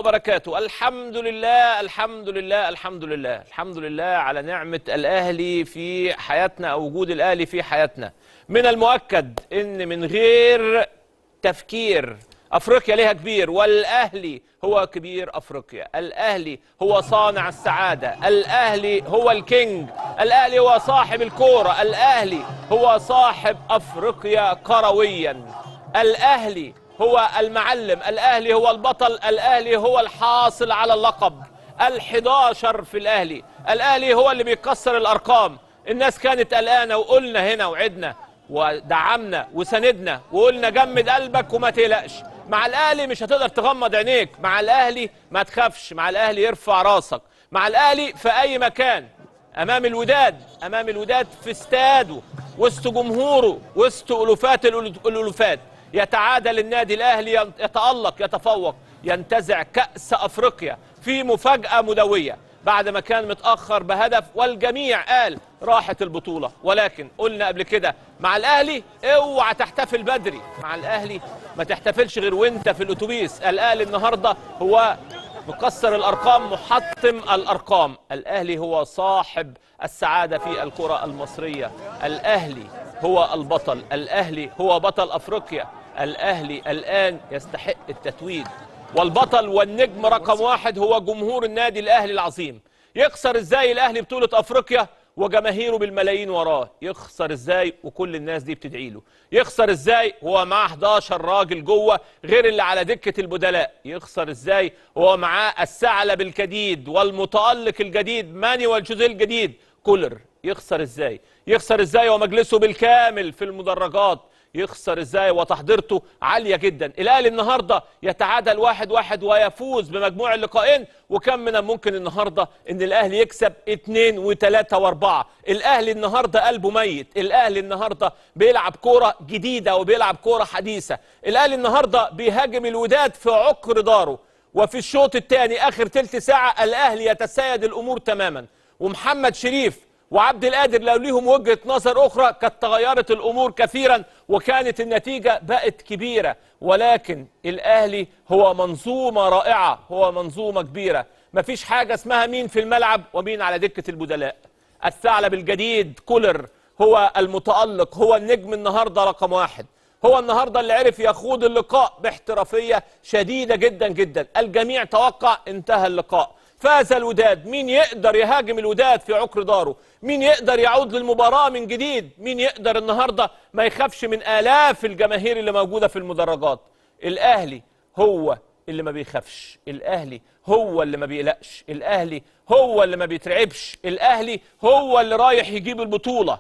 وبركاته الحمد لله الحمد لله الحمد لله الحمد لله على نعمة الأهلي في حياتنا أو وجود الأهلي في حياتنا من المؤكد أن من غير تفكير أفريقيا لها كبير والأهلي هو كبير أفريقيا الأهلي هو صانع السعادة الأهلي هو الكينج الأهلي هو صاحب الكورة الأهلي هو صاحب أفريقيا كرويا الأهلي هو المعلم الأهلي هو البطل الأهلي هو الحاصل على اللقب الحداشر في الأهلي الأهلي هو اللي بيكسر الأرقام الناس كانت قلقانة وقلنا هنا وعدنا ودعمنا وسندنا وقلنا جمد قلبك وما تقلقش مع الأهلي مش هتقدر تغمض عينيك مع الأهلي ما تخافش مع الأهلي يرفع راسك مع الأهلي في أي مكان امام الوداد امام الوداد في استاده وسط جمهوره وسط الوفات الألو- الالوفات يتعادل النادي الاهلي ين- يتالق يتفوق ينتزع كاس افريقيا في مفاجاه مدويه بعد ما كان متاخر بهدف والجميع قال راحت البطوله ولكن قلنا قبل كده مع الاهلي اوعى تحتفل بدري مع الاهلي ما تحتفلش غير وانت في الاتوبيس الاهلي النهارده هو مكسر الارقام محطم الارقام الاهلي هو صاحب السعاده في الكره المصريه الاهلي هو البطل الاهلي هو بطل افريقيا الاهلي الان يستحق التتويج والبطل والنجم رقم واحد هو جمهور النادي الاهلي العظيم يخسر ازاي الاهلي بطوله افريقيا وجماهيره بالملايين وراه يخسر ازاي وكل الناس دي بتدعي له يخسر ازاي هو معاه 11 راجل جوه غير اللي على دكه البدلاء يخسر ازاي هو معاه الثعلب الجديد والمتالق الجديد ماني والجوزيه الجديد كولر يخسر ازاي يخسر ازاي ومجلسه بالكامل في المدرجات يخسر ازاي وتحضيرته عالية جدا الاهلي النهاردة يتعادل واحد واحد ويفوز بمجموع اللقاءين وكم من الممكن النهاردة ان الاهلي يكسب اتنين وتلاتة واربعة الاهلي النهاردة قلبه ميت الاهلي النهاردة بيلعب كورة جديدة وبيلعب كورة حديثة الاهلي النهاردة بيهاجم الوداد في عقر داره وفي الشوط الثاني اخر تلت ساعة الاهلي يتسيد الامور تماما ومحمد شريف وعبد القادر لو ليهم وجهه نظر اخرى كانت تغيرت الامور كثيرا وكانت النتيجه بقت كبيره ولكن الاهلي هو منظومه رائعه هو منظومه كبيره مفيش حاجه اسمها مين في الملعب ومين على دكه البدلاء الثعلب الجديد كولر هو المتالق هو النجم النهارده رقم واحد هو النهارده اللي عرف يخوض اللقاء باحترافيه شديده جدا جدا الجميع توقع انتهى اللقاء فاز الوداد مين يقدر يهاجم الوداد في عقر داره مين يقدر يعود للمباراة من جديد مين يقدر النهاردة ما يخافش من آلاف الجماهير اللي موجودة في المدرجات الأهلي هو اللي ما بيخافش الأهلي هو اللي ما بيقلقش الأهلي هو اللي ما بيترعبش الأهلي هو اللي رايح يجيب البطولة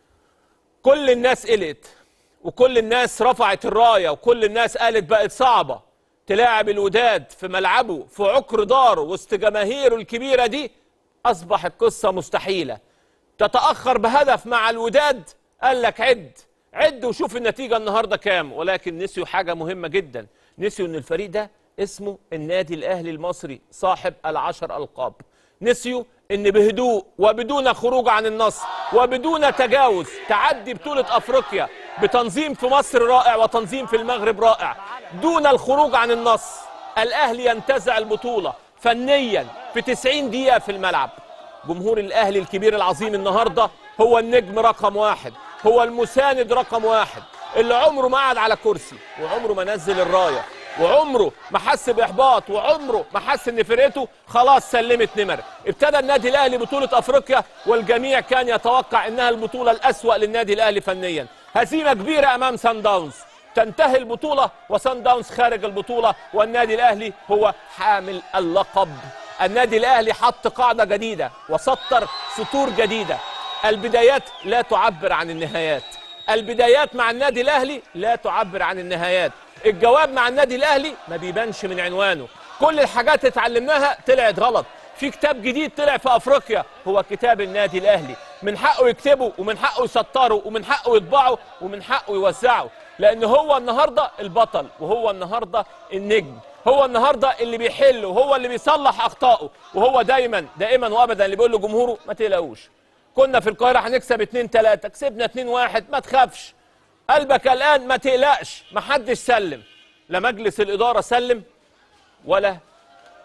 كل الناس قلقت وكل الناس رفعت الرايه وكل الناس قالت بقت صعبه تلاعب الوداد في ملعبه في عقر داره وسط جماهيره الكبيره دي اصبحت قصه مستحيله تتاخر بهدف مع الوداد قال لك عد عد وشوف النتيجه النهارده كام ولكن نسيوا حاجه مهمه جدا نسيوا ان الفريق ده اسمه النادي الاهلي المصري صاحب العشر القاب نسيوا ان بهدوء وبدون خروج عن النص وبدون تجاوز تعدي بطولة افريقيا بتنظيم في مصر رائع وتنظيم في المغرب رائع دون الخروج عن النص الاهلي ينتزع البطولة فنيا في 90 دقيقة في الملعب جمهور الاهلي الكبير العظيم النهاردة هو النجم رقم واحد هو المساند رقم واحد اللي عمره ما قعد على كرسي وعمره ما نزل الرايه وعمره ما حس باحباط وعمره ما حس ان فرقته خلاص سلمت نمر ابتدى النادي الاهلي بطوله افريقيا والجميع كان يتوقع انها البطوله الاسوا للنادي الاهلي فنيا هزيمه كبيره امام سان داونز تنتهي البطوله وسان داونز خارج البطوله والنادي الاهلي هو حامل اللقب النادي الاهلي حط قاعده جديده وسطر سطور جديده البدايات لا تعبر عن النهايات البدايات مع النادي الاهلي لا تعبر عن النهايات الجواب مع النادي الاهلي ما بيبانش من عنوانه كل الحاجات اللي اتعلمناها طلعت غلط في كتاب جديد طلع في افريقيا هو كتاب النادي الاهلي من حقه يكتبه ومن حقه يسطره ومن حقه يطبعه ومن حقه يوزعه لان هو النهارده البطل وهو النهارده النجم هو النهارده اللي بيحل وهو اللي بيصلح اخطائه وهو دايما دائما وابدا اللي بيقول لجمهوره ما تقلقوش كنا في القاهره هنكسب 2 3 كسبنا 2 1 ما تخافش قلبك الان ما تقلقش ما حدش سلم لا مجلس الاداره سلم ولا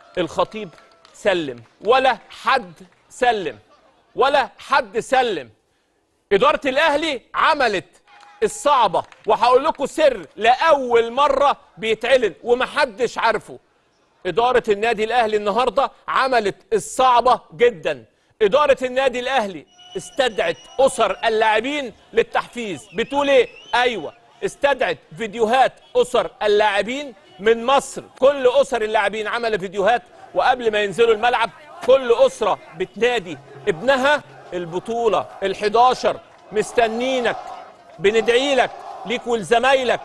الخطيب سلم ولا حد سلم ولا حد سلم إدارة الأهلي عملت الصعبة وهقول لكم سر لأول مرة بيتعلن ومحدش عارفه إدارة النادي الأهلي النهاردة عملت الصعبة جدا إدارة النادي الأهلي استدعت أسر اللاعبين للتحفيز بتقول إيه؟ أيوة استدعت فيديوهات أسر اللاعبين من مصر كل أسر اللاعبين عمل فيديوهات وقبل ما ينزلوا الملعب كل أسرة بتنادي ابنها البطولة ال11 مستنينك بندعي لك ليك ولزمايلك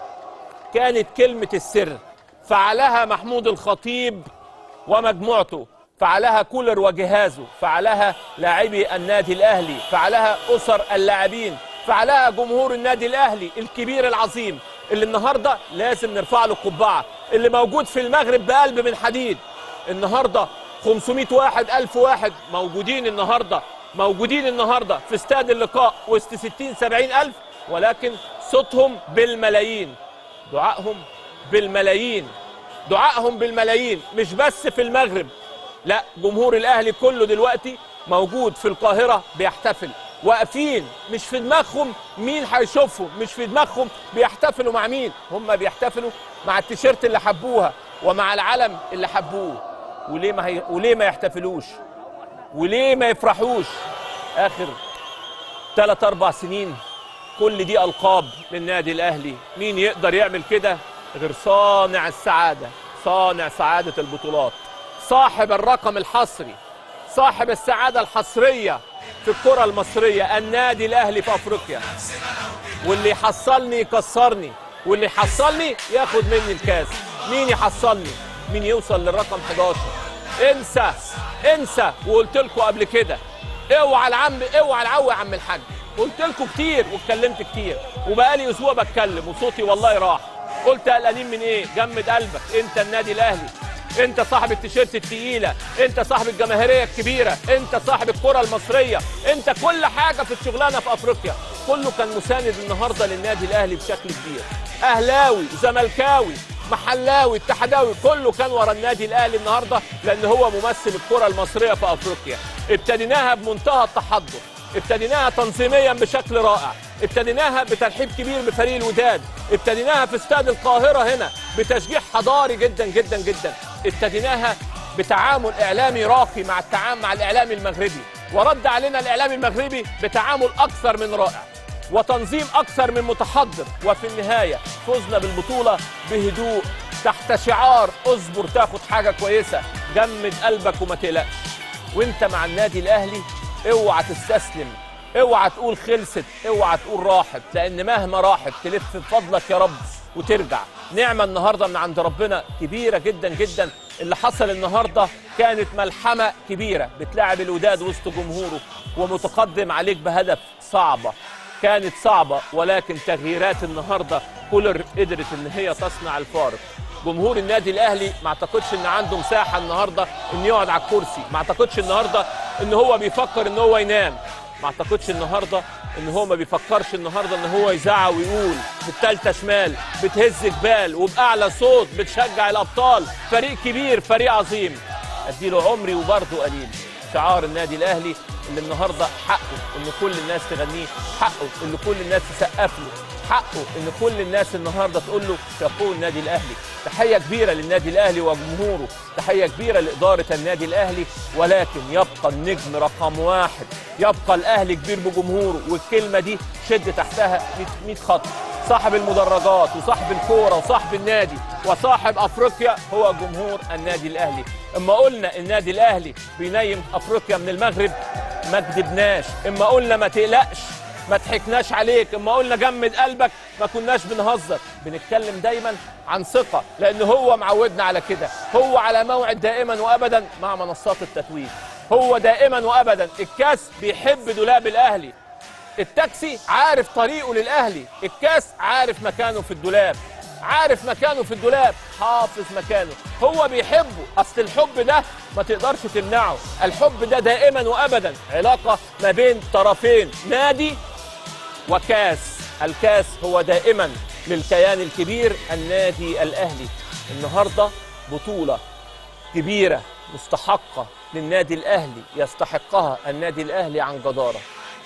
كانت كلمة السر فعلها محمود الخطيب ومجموعته فعلها كولر وجهازه فعلها لاعبي النادي الأهلي فعلها أسر اللاعبين فعلها جمهور النادي الأهلي الكبير العظيم اللي النهاردة لازم نرفع له القبعة اللي موجود في المغرب بقلب من حديد النهاردة 500 واحد 1000 واحد موجودين النهاردة موجودين النهاردة في استاد اللقاء وسط 60 70 ألف ولكن صوتهم بالملايين دعائهم بالملايين دعائهم بالملايين مش بس في المغرب لا جمهور الاهلي كله دلوقتي موجود في القاهره بيحتفل واقفين مش في دماغهم مين هيشوفهم مش في دماغهم بيحتفلوا مع مين هم بيحتفلوا مع التيشيرت اللي حبوها ومع العلم اللي حبوه وليه ما هي... وليه ما يحتفلوش وليه ما يفرحوش اخر ثلاث اربع سنين كل دي القاب للنادي الاهلي مين يقدر يعمل كده غير صانع السعاده صانع سعاده البطولات صاحب الرقم الحصري صاحب السعاده الحصريه في الكره المصريه النادي الاهلي في افريقيا واللي يحصلني يكسرني واللي يحصلني ياخد مني الكاس مين يحصلني مين يوصل للرقم 11 انسى انسى وقلت لكم قبل كده اوعى العم اوعى العو يا عم الحاج قلت لكم كتير واتكلمت كتير وبقالي اسبوع بتكلم وصوتي والله راح قلت قلقانين من ايه جمد قلبك انت النادي الاهلي انت صاحب التيشيرت التقيله انت صاحب الجماهيريه الكبيره انت صاحب الكره المصريه انت كل حاجه في الشغلانه في افريقيا كله كان مساند النهارده للنادي الاهلي بشكل كبير اهلاوي زملكاوي محلاوي اتحداوي كله كان ورا النادي الاهلي النهارده لان هو ممثل الكره المصريه في افريقيا ابتديناها بمنتهى التحضر ابتديناها تنظيميا بشكل رائع ابتديناها بترحيب كبير بفريق الوداد ابتديناها في استاد القاهرة هنا بتشجيع حضاري جدا جدا جدا ابتديناها بتعامل إعلامي راقي مع التعامل مع الإعلام المغربي ورد علينا الإعلام المغربي بتعامل أكثر من رائع وتنظيم أكثر من متحضر وفي النهاية فزنا بالبطولة بهدوء تحت شعار اصبر تاخد حاجة كويسة جمد قلبك وما تقلقش وانت مع النادي الأهلي اوعى تستسلم اوعى تقول خلصت اوعى تقول راحت لان مهما راحت تلف بفضلك يا رب وترجع نعمه النهارده من عند ربنا كبيره جدا جدا اللي حصل النهارده كانت ملحمه كبيره بتلاعب الوداد وسط جمهوره ومتقدم عليك بهدف صعبه كانت صعبه ولكن تغييرات النهارده كولر قدرت ان هي تصنع الفارق جمهور النادي الاهلي ما اعتقدش ان عنده مساحه النهارده ان يقعد على الكرسي ما اعتقدش النهارده ان هو بيفكر ان هو ينام ما اعتقدش النهارده ان هو ما بيفكرش النهارده ان هو يزعق ويقول بالتالتة شمال بتهز جبال وباعلى صوت بتشجع الابطال فريق كبير فريق عظيم اديله عمري وبرضه قليل شعار النادي الاهلي اللي النهارده حقه ان كل الناس تغنيه حقه ان كل الناس تسقف له حقه ان كل الناس النهارده تقول له شابوه النادي الاهلي تحيه كبيره للنادي الاهلي وجمهوره تحيه كبيره لاداره النادي الاهلي ولكن يبقى النجم رقم واحد يبقى الاهلي كبير بجمهوره والكلمه دي شد تحتها 100 خط صاحب المدرجات وصاحب الكوره وصاحب النادي وصاحب افريقيا هو جمهور النادي الاهلي اما قلنا النادي الاهلي بينيم افريقيا من المغرب ما كدبناش اما قلنا ما تقلقش ما ضحكناش عليك اما قلنا جمد قلبك ما كناش بنهزر بنتكلم دايما عن ثقه لان هو معودنا على كده هو على موعد دائما وابدا مع منصات التتويج هو دائما وابدا الكاس بيحب دولاب الاهلي التاكسي عارف طريقه للاهلي الكاس عارف مكانه في الدولاب عارف مكانه في الدولاب حافظ مكانه هو بيحبه اصل الحب ده ما تقدرش تمنعه الحب ده دائما وابدا علاقه ما بين طرفين نادي وكاس الكاس هو دائما للكيان الكبير النادي الاهلي النهارده بطوله كبيره مستحقه للنادي الاهلي يستحقها النادي الاهلي عن جداره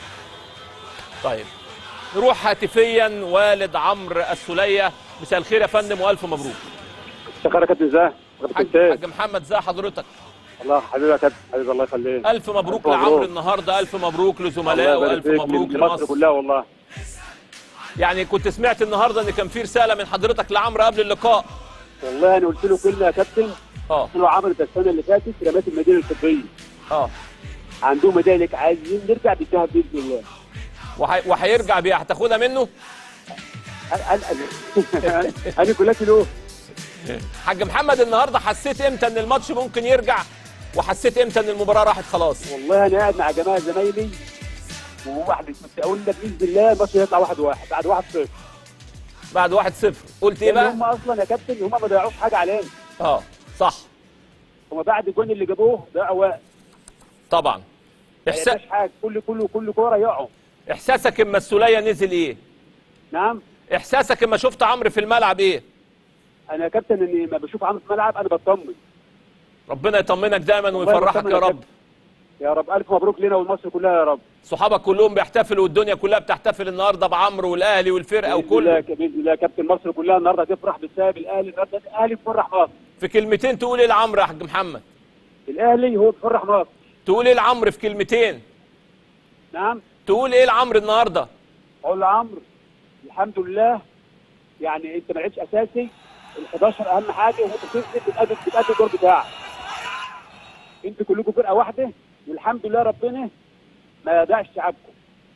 طيب نروح هاتفيا والد عمرو السليه مساء الخير يا فندم والف مبروك شكرا يا كابتن ازاي؟ حاج, كابتن حاج محمد ازي حضرتك الله حبيبي يا كابتن حبيبي الله يخليك الف مبروك ألف لعمرو مبروك. النهارده الف مبروك الله لزملائه يبارك والف فيك، مبروك لمصر لمصر كلها والله يعني كنت سمعت النهارده ان كان في رساله من حضرتك لعمرو قبل اللقاء والله انا قلت له كلمه يا كابتن اه قلت له عملت السنه اللي فاتت رمات المدينه الطبيه اه عندهم مدارك عايزين نرجع بالذهب باذن الله وهي- وهيرجع بيها هتاخدها منه انا انا انا كلها له حاج محمد النهارده حسيت امتى ان الماتش ممكن يرجع وحسيت امتى ان المباراه راحت خلاص والله انا قاعد مع جماعه زمايلي وواحد كنت اقول لك باذن الله الماتش هيطلع واحد واحد بعد واحد صفر بعد 1-0 قلت ايه لأن بقى هم اصلا يا كابتن هم ما ضيعوش حاجه علينا اه صح هم بعد الجون اللي جابوه ضيعوا وقت طبعا ما إحسا... لقيناش حاجه كل كل كل كوره يقعوا احساسك اما السوليه نزل ايه نعم احساسك اما شفت عمرو في الملعب ايه انا يا كابتن اني ما بشوف عمرو في الملعب انا بطمن ربنا يطمنك دايما والله ويفرحك بطمن يا يا رب كابتن. يا رب الف مبروك لنا ولمصر كلها يا رب صحابك كلهم بيحتفلوا والدنيا كلها بتحتفل النهارده بعمرو والاهلي والفرقه باذن الله وكل باذن الله كابتن مصر كلها النهارده هتفرح بسبب الاهلي النهارده الاهلي بيفرح مصر في كلمتين تقول ايه لعمرو يا حاج محمد الاهلي هو بيفرح مصر تقول ايه لعمرو في كلمتين نعم تقول ايه لعمرو النهارده اقول له عمرو الحمد لله يعني انت ما لعبتش اساسي ال 11 اهم حاجه وانت بتنزل بتأدي بتأدي الدور بتاعك انتوا كلكم فرقه واحده والحمد لله ربنا ما يضيعش تعبكم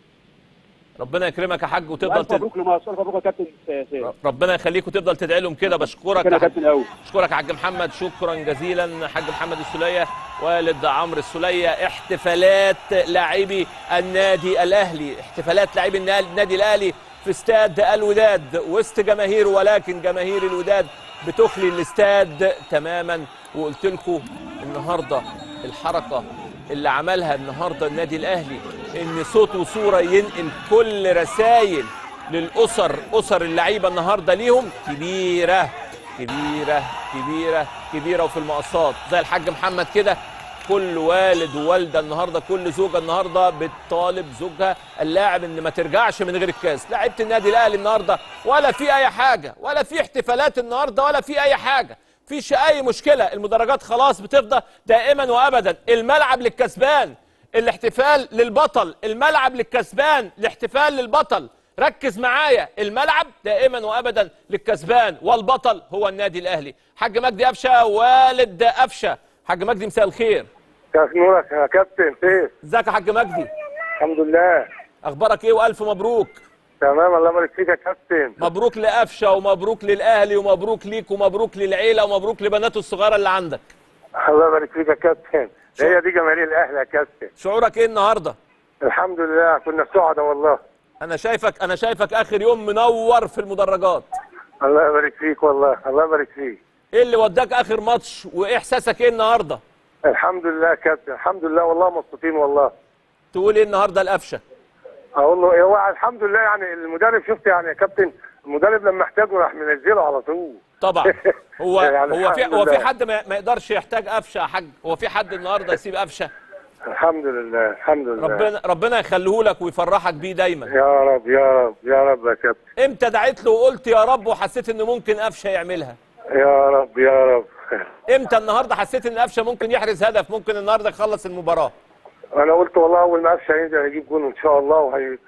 ربنا يكرمك يا حاج وتفضل والف تد... مبروك لمصر الف مبروك يا كابتن سيد ربنا يخليك وتفضل تدعي لهم كده بشكرك كده يا يا حاج كابتن قوي اشكرك يا حاج محمد شكرا جزيلا حاج محمد السليه والد عمرو السليه احتفالات لاعبي النادي الاهلي احتفالات لاعبي النا- النادي الاهلي في استاد الوداد وسط جماهير ولكن جماهير الوداد بتخلي الاستاد تماما وقلت لكم النهارده الحركه اللي عملها النهارده النادي الاهلي ان صوت وصوره ينقل كل رسائل للاسر اسر اللعيبه النهارده ليهم كبيره كبيره كبيره كبيره وفي المقصات زي الحاج محمد كده كل والد ووالده النهارده كل زوجه النهارده بتطالب زوجها اللاعب ان ما ترجعش من غير الكاس لعيبه النادي الاهلي النهارده ولا في اي حاجه ولا في احتفالات النهارده ولا في اي حاجه فيش اي مشكله المدرجات خلاص بتفضى دائما وابدا الملعب للكسبان الاحتفال للبطل الملعب للكسبان الاحتفال للبطل ركز معايا الملعب دائما وابدا للكسبان والبطل هو النادي الاهلي حاج مجدي قفشه والد قفشه حاج مجدي مساء الخير كيف نورك يا كابتن كيف؟ ازيك يا حاج مجدي الحمد لله اخبارك ايه والف مبروك تمام الله يبارك فيك يا كابتن مبروك لقفشه ومبروك للاهلي ومبروك ليك ومبروك للعيله ومبروك لبناته الصغيره اللي عندك الله يبارك فيك يا كابتن هي دي جماهير الاهلي يا كابتن شعورك ايه النهارده الحمد لله كنا سعداء والله انا شايفك انا شايفك اخر يوم منور في المدرجات الله يبارك فيك والله الله يبارك فيك ايه اللي وداك اخر ماتش وايه احساسك ايه النهارده الحمد لله يا كابتن الحمد لله والله مبسوطين والله تقول ايه النهارده لقفشه اقول له هو الحمد لله يعني المدرب شفت يعني يا كابتن المدرب لما احتاجه راح منزله على طول طبعا هو يعني هو في الحمد هو في لله. حد ما ما يقدرش يحتاج قفشه يا حاج هو في حد النهارده يسيب قفشه الحمد لله الحمد لله ربنا ربنا يخليه لك ويفرحك بيه دايما يا رب يا رب يا رب يا كابتن امتى دعيت له وقلت يا رب وحسيت ان ممكن قفشه يعملها يا رب يا رب امتى النهارده حسيت ان قفشه ممكن يحرز هدف ممكن النهارده يخلص المباراه انا قلت والله اول ما قفشه هينزل هيجيب جون ان شاء الله وهي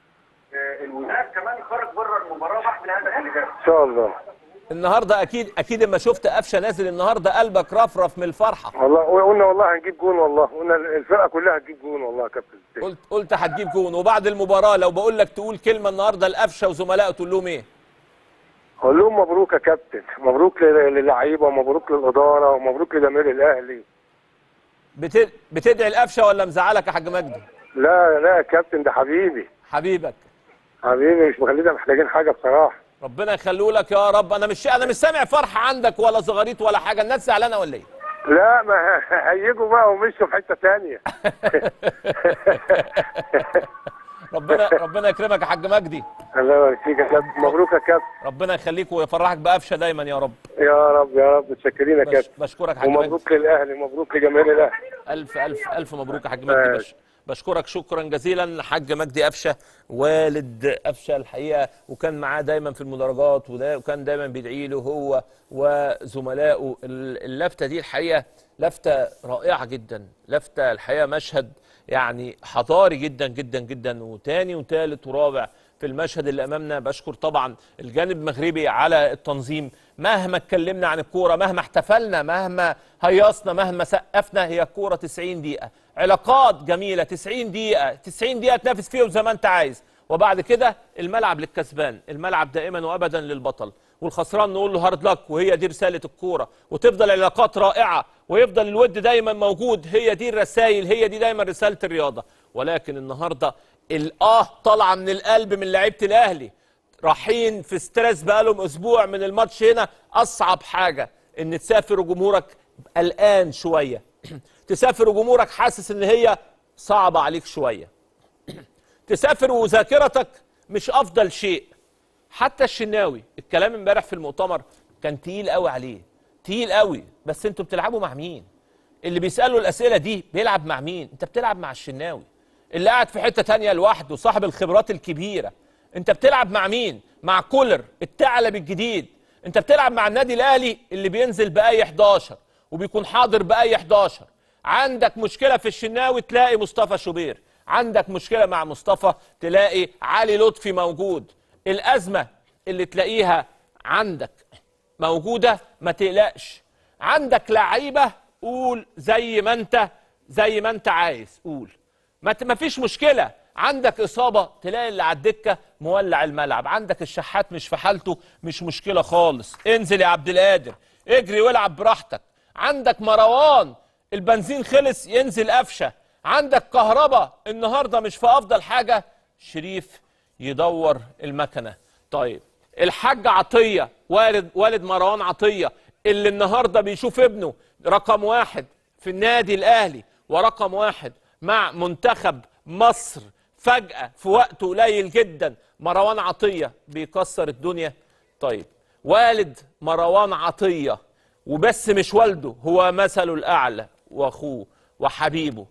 الولاد كمان خرج بره المباراه واحد من هذا ان شاء الله النهارده اكيد اكيد لما شفت قفشه نازل النهارده قلبك رفرف من الفرحه والله قلنا والله هنجيب جون والله قلنا الفرقه كلها هتجيب جون والله يا كابتن قلت قلت هتجيب جون وبعد المباراه لو بقول لك تقول كلمه النهارده لقفشه وزملائه تقول لهم ايه اقول لهم مبروك يا كابتن مبروك لل- للعيبه ومبروك للاداره ومبروك لجماهير الاهلي بت... بتدعي لقفشه ولا مزعلك يا حاج مجدي لا لا يا كابتن ده حبيبي حبيبك حبيبي مش مخلينا محتاجين حاجه بصراحه ربنا يخليه لك يا رب انا مش انا مش سامع فرحه عندك ولا زغاريت ولا حاجه الناس زعلانه ولا ايه لا ما هيجوا بقى ومشوا في حته ثانيه ربنا ربنا يكرمك يا حاج مجدي الله يبارك فيك يا كابتن مبروك يا كابتن ربنا يخليك ويفرحك بقفشه دايما يا رب يا رب يا رب متشكرين يا بش كابتن بشكرك يا حاج مجدي ومبروك للاهلي مبروك لجماهير الاهلي الف الف الف مبروك يا حاج مجدي بش بشكرك شكرا جزيلا حاج مجدي قفشه والد قفشه الحقيقه وكان معاه دايما في المدرجات ودا- وكان دايما بيدعي له هو وزملائه ال- اللفته دي الحقيقه لفته رائعه جدا لفته الحقيقه مشهد يعني حضاري جدا جدا جدا وتاني وتالت ورابع في المشهد اللي امامنا بشكر طبعا الجانب المغربي على التنظيم مهما اتكلمنا عن الكوره مهما احتفلنا مهما هيصنا مهما سقفنا هي الكوره 90 دقيقه علاقات جميله 90 دقيقه 90 دقيقه تنافس فيهم زي ما انت عايز وبعد كده الملعب للكسبان الملعب دائما وابدا للبطل والخسران نقول له هارد لك وهي دي رساله الكوره وتفضل العلاقات رائعه ويفضل الود دايما موجود هي دي الرسائل هي دي دايما رساله الرياضه ولكن النهارده الاه طالعه من القلب من لعيبه الاهلي رايحين في ستريس بقالهم اسبوع من الماتش هنا اصعب حاجه ان تسافر وجمهورك قلقان شويه تسافر وجمهورك حاسس ان هي صعبه عليك شويه تسافر وذاكرتك مش افضل شيء حتى الشناوي الكلام امبارح في المؤتمر كان تقيل قوي عليه تقيل قوي بس انتوا بتلعبوا مع مين اللي بيسالوا الاسئله دي بيلعب مع مين انت بتلعب مع الشناوي اللي قاعد في حته تانية لوحده صاحب الخبرات الكبيره انت بتلعب مع مين مع كولر الثعلب الجديد انت بتلعب مع النادي الاهلي اللي بينزل باي 11 وبيكون حاضر باي 11 عندك مشكله في الشناوي تلاقي مصطفى شوبير عندك مشكله مع مصطفى تلاقي علي لطفي موجود الازمه اللي تلاقيها عندك موجوده ما تقلقش عندك لعيبه قول زي ما انت زي ما انت عايز قول ما ت- ما فيش مشكله عندك اصابه تلاقي اللي على الدكه مولع الملعب عندك الشحات مش في حالته مش مشكله خالص انزل يا عبد القادر اجري والعب براحتك عندك مروان البنزين خلص ينزل قفشه عندك كهربا النهارده مش في افضل حاجه شريف يدور المكنه طيب الحاج عطيه والد والد مروان عطيه اللي النهارده بيشوف ابنه رقم واحد في النادي الاهلي ورقم واحد مع منتخب مصر فجأة في وقت قليل جدا مروان عطية بيكسر الدنيا طيب والد مروان عطية وبس مش والده هو مثله الأعلى وأخوه وحبيبه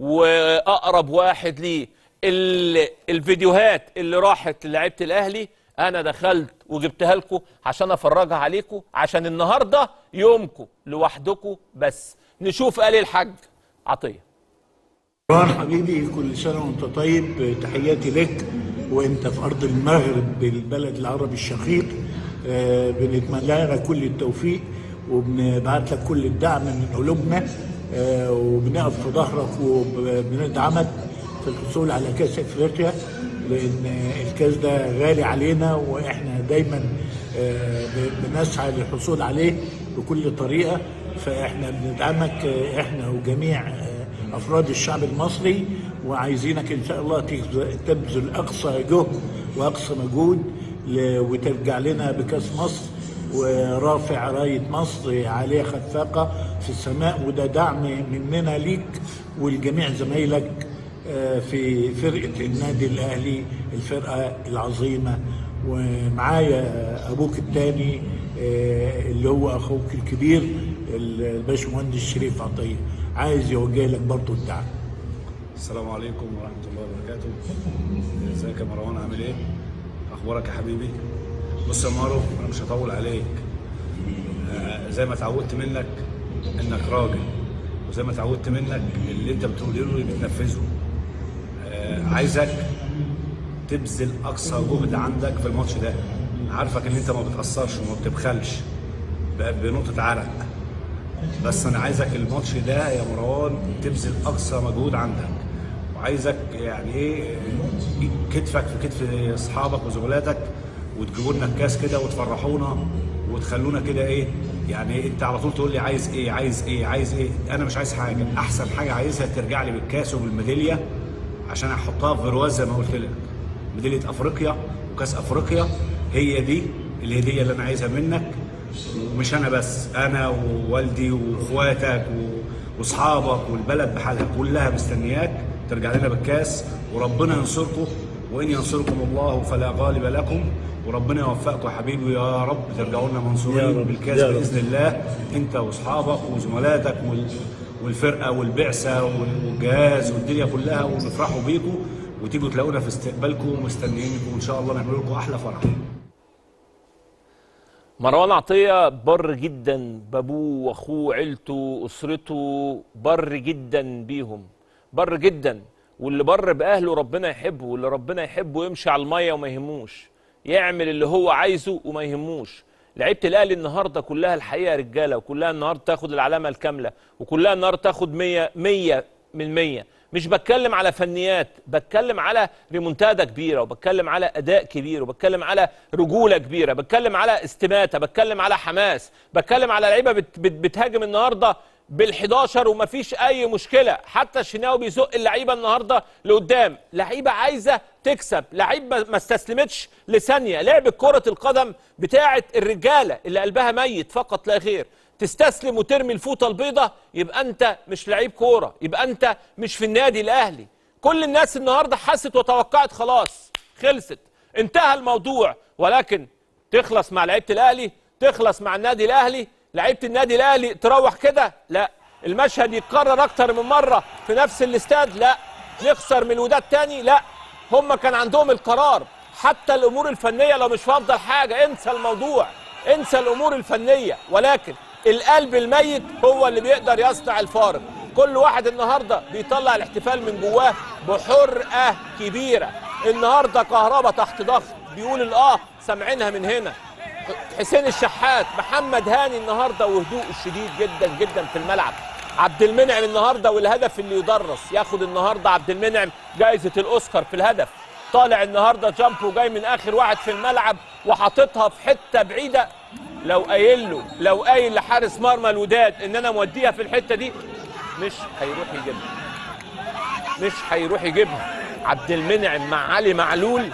وأقرب واحد ليه ال- الفيديوهات اللي راحت للعيبة الأهلي أنا دخلت وجبتها لكم عشان أفرجها عليكم عشان النهاردة يومكم لوحدكم بس نشوف قال إيه الحاج عطية ران حبيبي كل سنة وانت طيب تحياتي لك وانت في أرض المغرب البلد العربي الشقيق آه، بنتمنى لك كل التوفيق وبنبعت لك كل الدعم من قلوبنا آه، وبنقف في ظهرك وبندعمك في الحصول على كأس افريقيا لان الكاس ده غالي علينا واحنا دايما آه، بنسعى للحصول عليه بكل طريقه فاحنا بندعمك آه، احنا وجميع آه، افراد الشعب المصري وعايزينك ان شاء الله تبذ- تبذل اقصى جهد واقصى مجهود ل- وترجع لنا بكاس مصر ورافع رايه مصر عاليه خفاقه في السماء وده دعم مننا ليك ولجميع زمايلك آه، في فرقه النادي الاهلي الفرقه العظيمه ومعايا ابوك الثاني اللي هو اخوك الكبير الباشمهندس شريف عطيه عايز يوجه لك برضه الدعم السلام عليكم ورحمة الله وبركاته ازيك يا مروان عامل ايه؟ اخبارك يا حبيبي؟ بص يا مارو انا مش هطول عليك آه، زي ما اتعودت منك انك راجل وزي ما اتعودت منك اللي انت بتقوله له بتنفذه آه، عايزك تبذل اقصى جهد عندك في الماتش ده عارفك ان انت ما بتأثرش وما بتبخلش ب- بنقطة عرق بس انا عايزك الماتش ده يا مروان تبذل اقصى مجهود عندك وعايزك يعني ايه كتفك في كتف اصحابك وزملاتك وتجيبوا لنا الكاس كده وتفرحونا وتخلونا كده ايه يعني انت على طول تقول لي عايز ايه عايز ايه عايز ايه انا مش عايز حاجه احسن حاجه عايزها ترجع لي بالكاس وبالميداليه عشان احطها في برواز زي ما قلت لك ميداليه افريقيا وكاس افريقيا هي دي الهديه اللي انا عايزها منك ومش انا بس انا ووالدي واخواتك و- واصحابك والبلد بحالها كلها مستنياك ترجع لنا بالكاس وربنا ينصركم وان ينصركم الله فلا غالب لكم وربنا يوفقكم يا حبيبي يا رب ترجعوا لنا يا منصورين رب، بالكاس يا رب. باذن الله انت واصحابك وزملاتك وال والفرقه والبعثه والجهاز والدنيا كلها ونفرحوا بيكم وتيجوا تلاقونا في استقبالكم ومستنيينكم وان شاء الله نعمل لكم احلى فرح مروان عطية بر جدا بابوه واخوه عيلته اسرته بر جدا بيهم بر جدا واللي بر باهله ربنا يحبه واللي ربنا يحبه يمشي على الميه وما يهموش يعمل اللي هو عايزه وما يهموش لعيبه الاهلي النهارده كلها الحقيقه رجاله وكلها النهارده تاخد العلامه الكامله وكلها النهارده تاخد 100 100 من 100 مش بتكلم على فنيات بتكلم على ريمونتادا كبيره وبتكلم على اداء كبير وبتكلم على رجوله كبيره بتكلم على استماته بتكلم على حماس بتكلم على لعيبه بت بت بتهاجم النهارده بال11 ومفيش اي مشكله حتى الشناوي بيزق اللعيبه النهارده لقدام لعيبه عايزه تكسب لعيبه ما استسلمتش لثانيه لعب كره القدم بتاعه الرجاله اللي قلبها ميت فقط لا غير تستسلم وترمي الفوطه البيضه يبقى انت مش لعيب كوره يبقى انت مش في النادي الاهلي كل الناس النهارده حست وتوقعت خلاص خلصت انتهى الموضوع ولكن تخلص مع لعيبه الاهلي تخلص مع النادي الاهلي لعيبه النادي الاهلي تروح كده لا المشهد يتكرر اكتر من مره في نفس الاستاد لا نخسر من الوداد تاني لا هم كان عندهم القرار حتى الامور الفنيه لو مش في افضل حاجه انسى الموضوع انسى الامور الفنيه ولكن القلب الميت هو اللي بيقدر يصنع الفارق كل واحد النهارده بيطلع الاحتفال من جواه بحرقه كبيره النهارده كهربا تحت ضغط بيقول الاه سامعينها من هنا حسين الشحات محمد هاني النهارده وهدوء الشديد جدا جدا في الملعب عبد المنعم النهارده والهدف اللي يدرس ياخد النهارده عبد المنعم جائزه الاوسكار في الهدف طالع النهارده جامب وجاي من اخر واحد في الملعب وحاططها في حته بعيده لو قايل له لو قايل لحارس مرمى الوداد ان انا موديها في الحته دي مش هيروح يجيبها مش هيروح يجيبها عبد المنعم مع علي معلول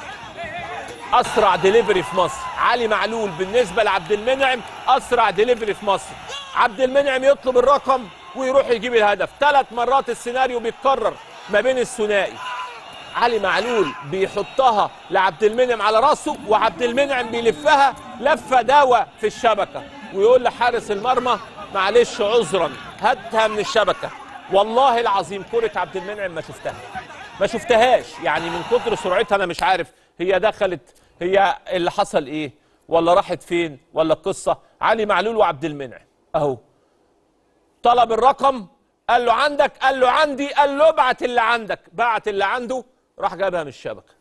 اسرع ديليفري في مصر علي معلول بالنسبه لعبد المنعم اسرع ديليفري في مصر عبد المنعم يطلب الرقم ويروح يجيب الهدف ثلاث مرات السيناريو بيتكرر ما بين الثنائي علي معلول بيحطها لعبد المنعم على راسه وعبد المنعم بيلفها لفه دواء في الشبكه ويقول لحارس المرمى معلش عذرا هاتها من الشبكه والله العظيم كره عبد المنعم ما شفتها ما شفتهاش يعني من كتر سرعتها انا مش عارف هي دخلت هي اللي حصل ايه ولا راحت فين ولا القصه علي معلول وعبد المنعم اهو طلب الرقم قال له عندك قال له عندي قال له ابعت اللي عندك بعت اللي عنده راح جابها من الشبكه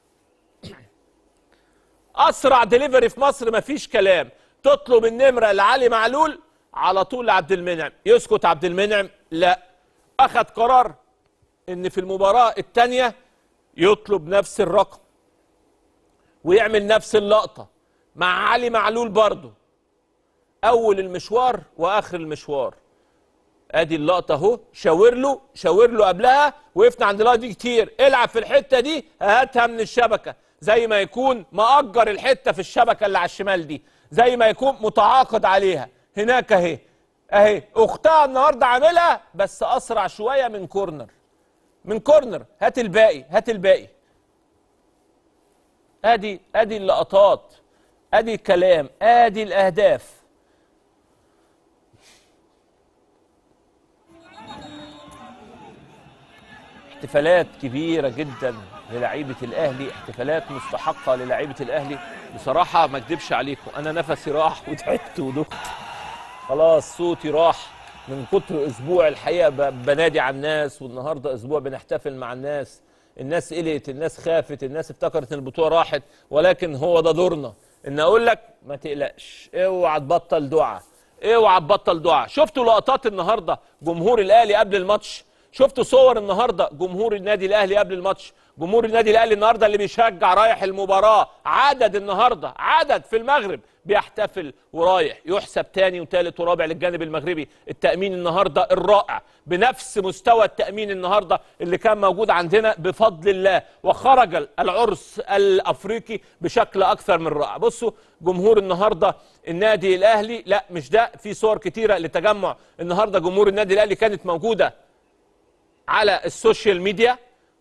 اسرع دليفري في مصر مفيش كلام تطلب النمره لعلي معلول على طول لعبد المنعم يسكت عبد المنعم لا اخذ قرار ان في المباراه الثانيه يطلب نفس الرقم ويعمل نفس اللقطه مع علي معلول برضه اول المشوار واخر المشوار ادي اللقطه اهو شاور له شاور له قبلها وقفنا عند اللقطه دي كتير العب في الحته دي هاتها من الشبكه زي ما يكون مأجر الحته في الشبكه اللي على الشمال دي زي ما يكون متعاقد عليها هناك اهي اهي اختها النهارده عاملها بس اسرع شويه من كورنر من كورنر هات الباقي هات الباقي ادي ادي اللقطات ادي الكلام ادي الاهداف احتفالات كبيرة جدا للعيبة الأهلي احتفالات مستحقة للعيبة الأهلي بصراحة ما اكدبش عليكم أنا نفسي راح وتعبت ودخت خلاص صوتي راح من كتر أسبوع الحقيقة ب- بنادي على الناس والنهاردة أسبوع بنحتفل مع الناس الناس قلقت الناس خافت الناس افتكرت ان البطولة راحت ولكن هو ده دورنا ان اقول لك ما تقلقش اوعى تبطل دعاء اوعى تبطل دعاء شفتوا لقطات النهارده جمهور الاهلي قبل الماتش شفتوا صور النهارده جمهور النادي الاهلي قبل الماتش جمهور النادي الاهلي النهارده اللي بيشجع رايح المباراه عدد النهارده عدد في المغرب بيحتفل ورايح يحسب تاني وتالت ورابع للجانب المغربي التامين النهارده الرائع بنفس مستوى التامين النهارده اللي كان موجود عندنا بفضل الله وخرج العرس الافريقي بشكل اكثر من رائع بصوا جمهور النهارده النادي الاهلي لا مش ده في صور كتيره لتجمع النهارده جمهور النادي الاهلي كانت موجوده على السوشيال ميديا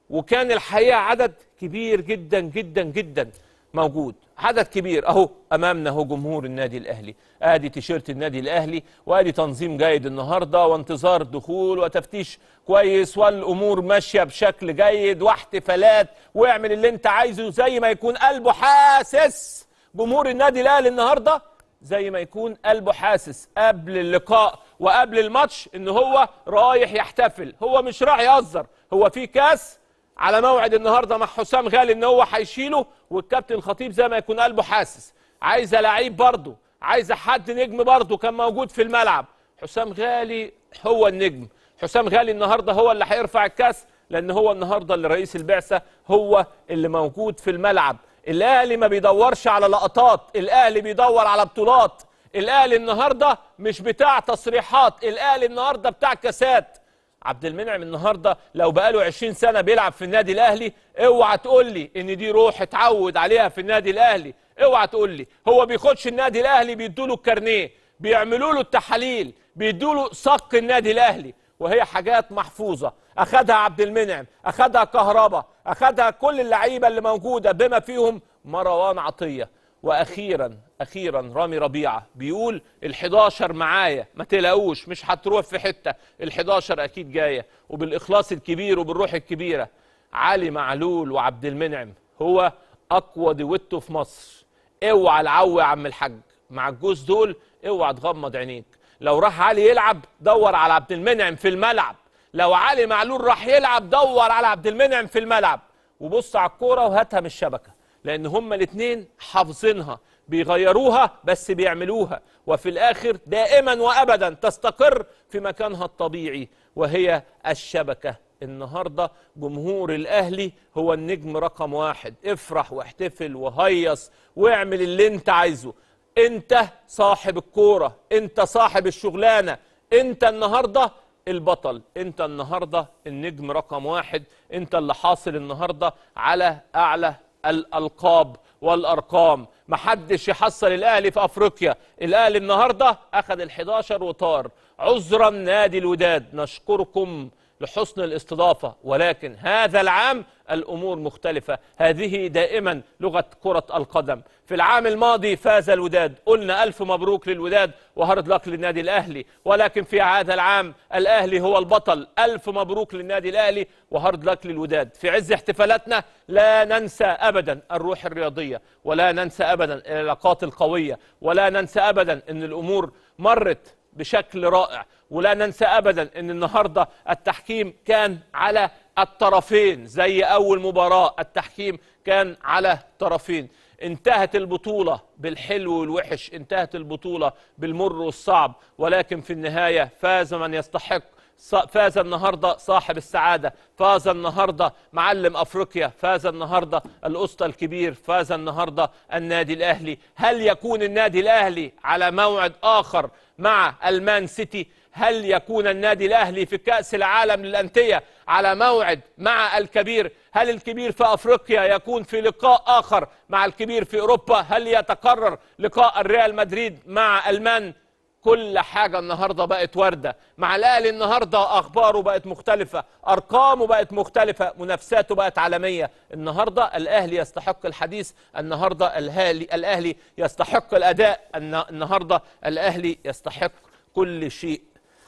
وكان الحقيقه عدد كبير جدا جدا جدا موجود عدد كبير اهو امامنا اهو جمهور النادي الاهلي ادي تيشيرت النادي الاهلي وادي تنظيم جيد النهارده وانتظار الدخول وتفتيش كويس والامور ماشيه بشكل جيد واحتفالات واعمل اللي انت عايزه زي ما يكون قلبه حاسس جمهور النادي الاهلي النهارده زي ما يكون قلبه حاسس قبل اللقاء وقبل الماتش ان هو رايح يحتفل هو مش رايح يهزر هو في كاس على موعد النهارده مع حسام غالي ان هو هيشيله والكابتن الخطيب زي ما يكون قلبه حاسس عايزه لعيب برضه عايزه حد نجم برضه كان موجود في الملعب حسام غالي هو النجم حسام غالي النهارده هو اللي هيرفع الكاس لان هو النهارده اللي رئيس البعثه هو اللي موجود في الملعب الاهلي ما بيدورش على لقطات الاهلي بيدور على بطولات الاهلي النهارده مش بتاع تصريحات الاهلي النهارده بتاع كاسات عبد المنعم النهارده لو بقاله 20 سنه بيلعب في النادي الاهلي اوعى تقول لي ان دي روح اتعود عليها في النادي الاهلي اوعى تقول لي هو بيخش النادي الاهلي بيدوا له الكارنيه بيعملوا له التحاليل بيدوا له صك النادي الاهلي وهي حاجات محفوظه اخذها عبد المنعم اخذها كهربا اخذها كل اللعيبه اللي موجوده بما فيهم مروان عطيه واخيرا اخيرا رامي ربيعه بيقول ال11 معايا ما تلاقوش مش هتروح في حته ال11 اكيد جايه وبالاخلاص الكبير وبالروح الكبيره علي معلول وعبد المنعم هو اقوى دويتو في مصر اوعى العو يا عم الحاج مع الجوز دول اوعى تغمض عينيك لو راح علي يلعب دور على عبد المنعم في الملعب لو علي معلول راح يلعب دور على عبد المنعم في الملعب وبص على الكوره وهاتها من الشبكه لان هما الاثنين حافظينها بيغيروها بس بيعملوها وفي الاخر دائما وابدا تستقر في مكانها الطبيعي وهي الشبكه النهارده جمهور الاهلي هو النجم رقم واحد افرح واحتفل وهيص واعمل اللي انت عايزه انت صاحب الكوره انت صاحب الشغلانه انت النهارده البطل انت النهارده النجم رقم واحد انت اللي حاصل النهارده على اعلى الالقاب والارقام محدش يحصل الاهلي في افريقيا الاهلي النهارده اخذ ال11 وطار عذرا نادي الوداد نشكركم لحسن الاستضافه ولكن هذا العام الامور مختلفه هذه دائما لغه كره القدم في العام الماضي فاز الوداد قلنا الف مبروك للوداد وهارد لك للنادي الاهلي ولكن في هذا العام الاهلي هو البطل الف مبروك للنادي الاهلي وهارد لك للوداد في عز احتفالاتنا لا ننسى ابدا الروح الرياضيه ولا ننسى ابدا العلاقات القويه ولا ننسى ابدا ان الامور مرت بشكل رائع ولا ننسى ابدا ان النهارده التحكيم كان على الطرفين زي اول مباراه التحكيم كان على طرفين انتهت البطوله بالحلو والوحش انتهت البطوله بالمر والصعب ولكن في النهايه فاز من يستحق فاز النهارده صاحب السعاده فاز النهارده معلم افريقيا فاز النهارده الاسطى الكبير فاز النهارده النادي الاهلي هل يكون النادي الاهلي على موعد اخر مع المان سيتي هل يكون النادي الاهلي في كاس العالم للانديه على موعد مع الكبير هل الكبير في افريقيا يكون في لقاء اخر مع الكبير في اوروبا هل يتكرر لقاء الريال مدريد مع المان كل حاجة النهاردة بقت وردة مع الأهلي النهاردة أخباره بقت مختلفة أرقامه بقت مختلفة منافساته بقت عالمية النهاردة الأهلي يستحق الحديث النهاردة الأهلي, الأهلي يستحق الأداء النهاردة الأهلي يستحق كل شيء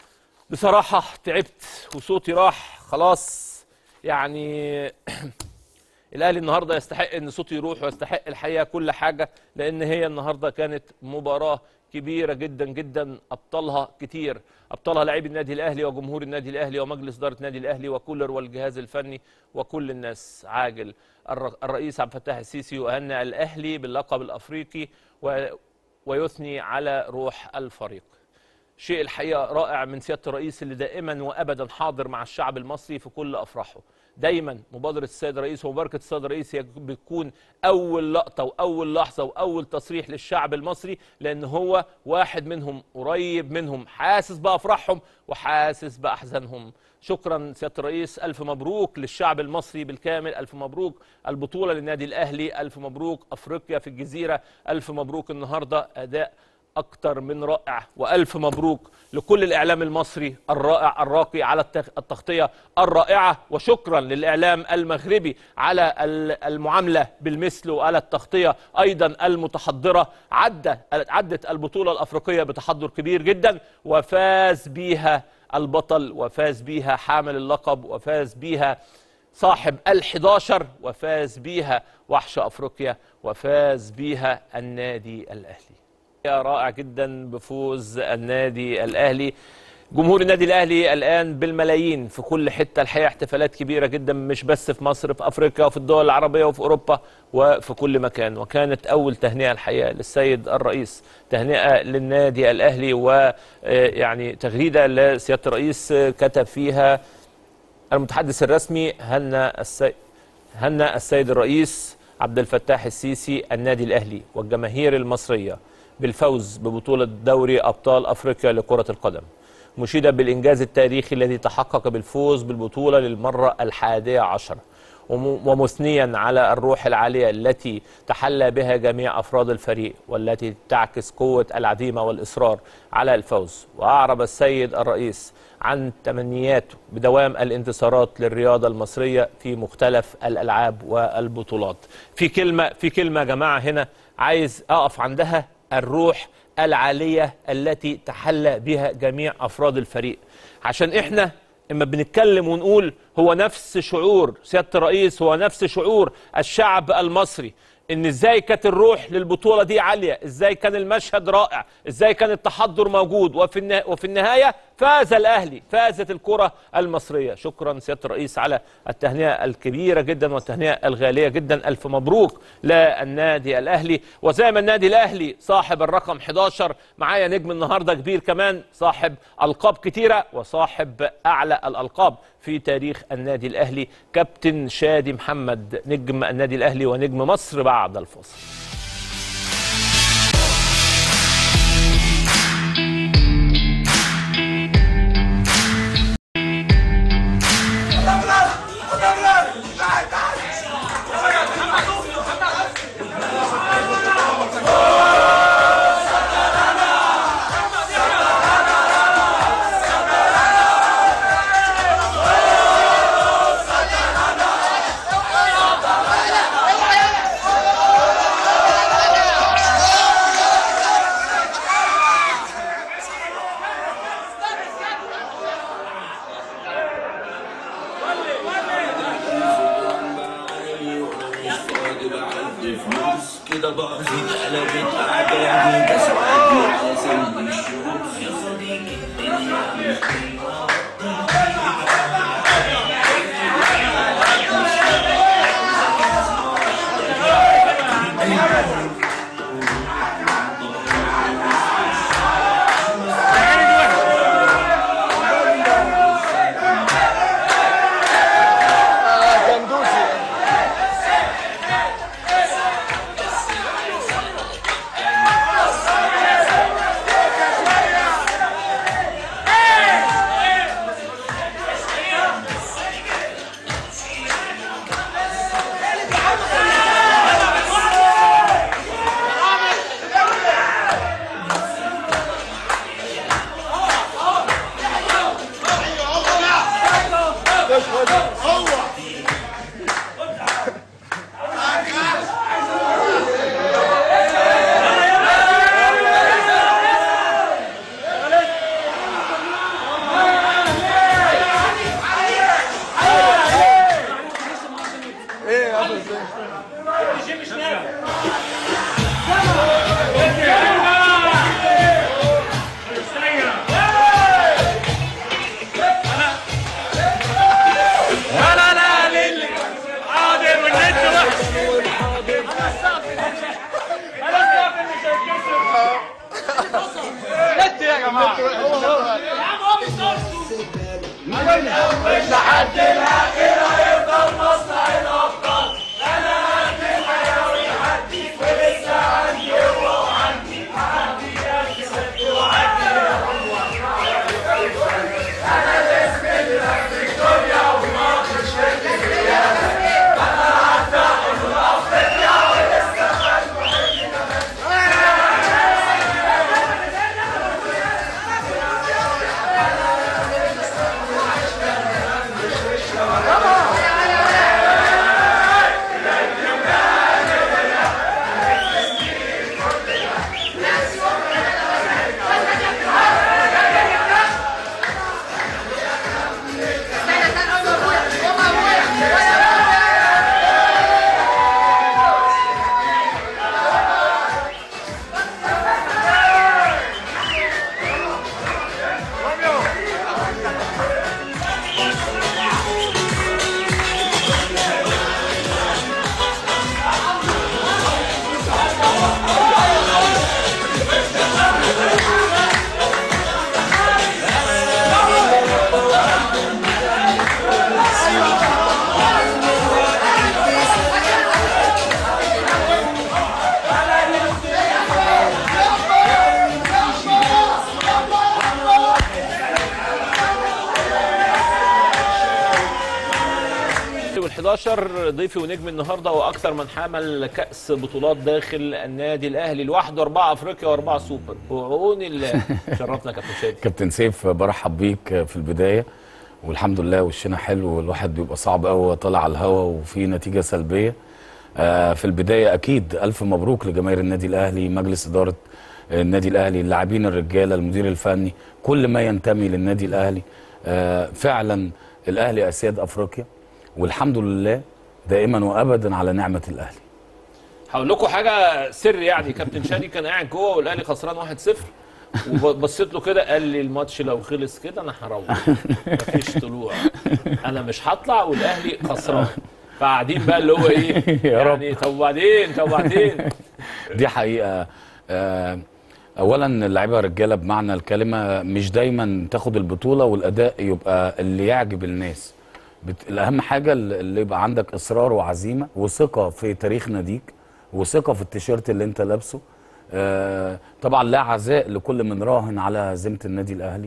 بصراحة تعبت وصوتي راح خلاص يعني الاهلي النهارده يستحق ان صوته يروح ويستحق الحقيقه كل حاجه لان هي النهارده كانت مباراه كبيره جدا جدا ابطالها كتير ابطالها لاعبي النادي الاهلي وجمهور النادي الاهلي ومجلس اداره النادي الاهلي وكولر والجهاز الفني وكل الناس عاجل الرئيس عبد الفتاح السيسي يهنئ الاهلي باللقب الافريقي ويثني على روح الفريق شيء الحقيقه رائع من سياده الرئيس اللي دائما وابدا حاضر مع الشعب المصري في كل افراحه دايما مبادره السيد الرئيس ومباركه السيد الرئيس هي بتكون اول لقطه واول لحظه واول تصريح للشعب المصري لان هو واحد منهم قريب منهم حاسس بافراحهم وحاسس باحزانهم شكرا سياده الرئيس الف مبروك للشعب المصري بالكامل الف مبروك البطوله للنادي الاهلي الف مبروك افريقيا في الجزيره الف مبروك النهارده اداء أكتر من رائع وألف مبروك لكل الإعلام المصري الرائع الراقي على التغ- التغطية الرائعة وشكرا للإعلام المغربي على ال- المعاملة بالمثل وعلى التغطية أيضا المتحضرة عدى عدت البطولة الأفريقية بتحضر كبير جدا وفاز بيها البطل وفاز بيها حامل اللقب وفاز بيها صاحب ال11 وفاز بيها وحش افريقيا وفاز بيها النادي الاهلي يا رائع جدا بفوز النادي الاهلي جمهور النادي الاهلي الان بالملايين في كل حته الحقيقه احتفالات كبيره جدا مش بس في مصر في افريقيا وفي الدول العربيه وفي اوروبا وفي كل مكان وكانت اول تهنئه الحقيقه للسيد الرئيس تهنئه للنادي الاهلي ويعني تغريده لسياده الرئيس آه، كتب فيها المتحدث الرسمي هنا السيد هنا السيد الرئيس عبد الفتاح السيسي النادي الاهلي والجماهير المصريه بالفوز ببطوله دوري ابطال افريقيا لكره القدم مشيدا بالانجاز التاريخي الذي تحقق بالفوز بالبطوله للمره الحادية عشر وم- ومثنيا على الروح العاليه التي تحلى بها جميع افراد الفريق والتي تعكس قوه العزيمه والاصرار على الفوز واعرب السيد الرئيس عن تمنياته بدوام الانتصارات للرياضه المصريه في مختلف الالعاب والبطولات. في كلمه في كلمه يا جماعه هنا عايز اقف عندها الروح العاليه التي تحلى بها جميع افراد الفريق عشان احنا اما بنتكلم ونقول هو نفس شعور سياده الرئيس هو نفس شعور الشعب المصري ان ازاي كانت الروح للبطوله دي عاليه ازاي كان المشهد رائع ازاي كان التحضر موجود وفي النها... وفي النهايه فاز الاهلي فازت الكره المصريه شكرا سياده الرئيس على التهنئه الكبيره جدا والتهنئه الغاليه جدا الف مبروك للنادي الاهلي وزي ما النادي الاهلي صاحب الرقم 11 معايا نجم النهارده كبير كمان صاحب القاب كتيره وصاحب اعلى الالقاب في تاريخ النادي الاهلي كابتن شادي محمد نجم النادي الاهلي ونجم مصر بعد الفاصل كده باخد قلبت اعدادي بس عادي لازم نشوف يا صديقي الدنيا مش حلوة. وال11 ضيفي ونجم النهارده واكثر من حمل كاس بطولات داخل النادي الاهلي لوحده اربعه افريقيا واربعه سوبر وعون الله شرفنا كابتن شادي كابتن سيف برحب بيك في البدايه والحمد لله وشنا حلو والواحد بيبقى صعب قوي وهو طالع على الهوا وفي نتيجه سلبيه آه، في البدايه اكيد الف مبروك لجماهير النادي الاهلي مجلس اداره النادي الاهلي اللاعبين الرجاله المدير الفني كل ما ينتمي للنادي الاهلي آه، فعلا الاهلي اسياد افريقيا والحمد لله دائما وابدا على نعمه الاهلي هقول لكم حاجه سر يعني كابتن شادي كان قاعد جوه والاهلي خسران 1-0 وبصيت له كده قال لي الماتش لو خلص كده انا هروح مفيش طلوع انا مش هطلع والاهلي خسران فقاعدين بقى اللي هو ايه يا رب. يعني طب وبعدين طب وبعدين دي حقيقه آه، اولا اللعيبه رجاله بمعنى الكلمه مش دايما تاخد البطوله والاداء يبقى اللي يعجب الناس بت... الاهم حاجه اللي يبقى عندك اصرار وعزيمه وثقه في تاريخ ناديك وثقه في التيشيرت اللي انت لابسه آه طبعا لا عزاء لكل من راهن على هزيمه النادي الاهلي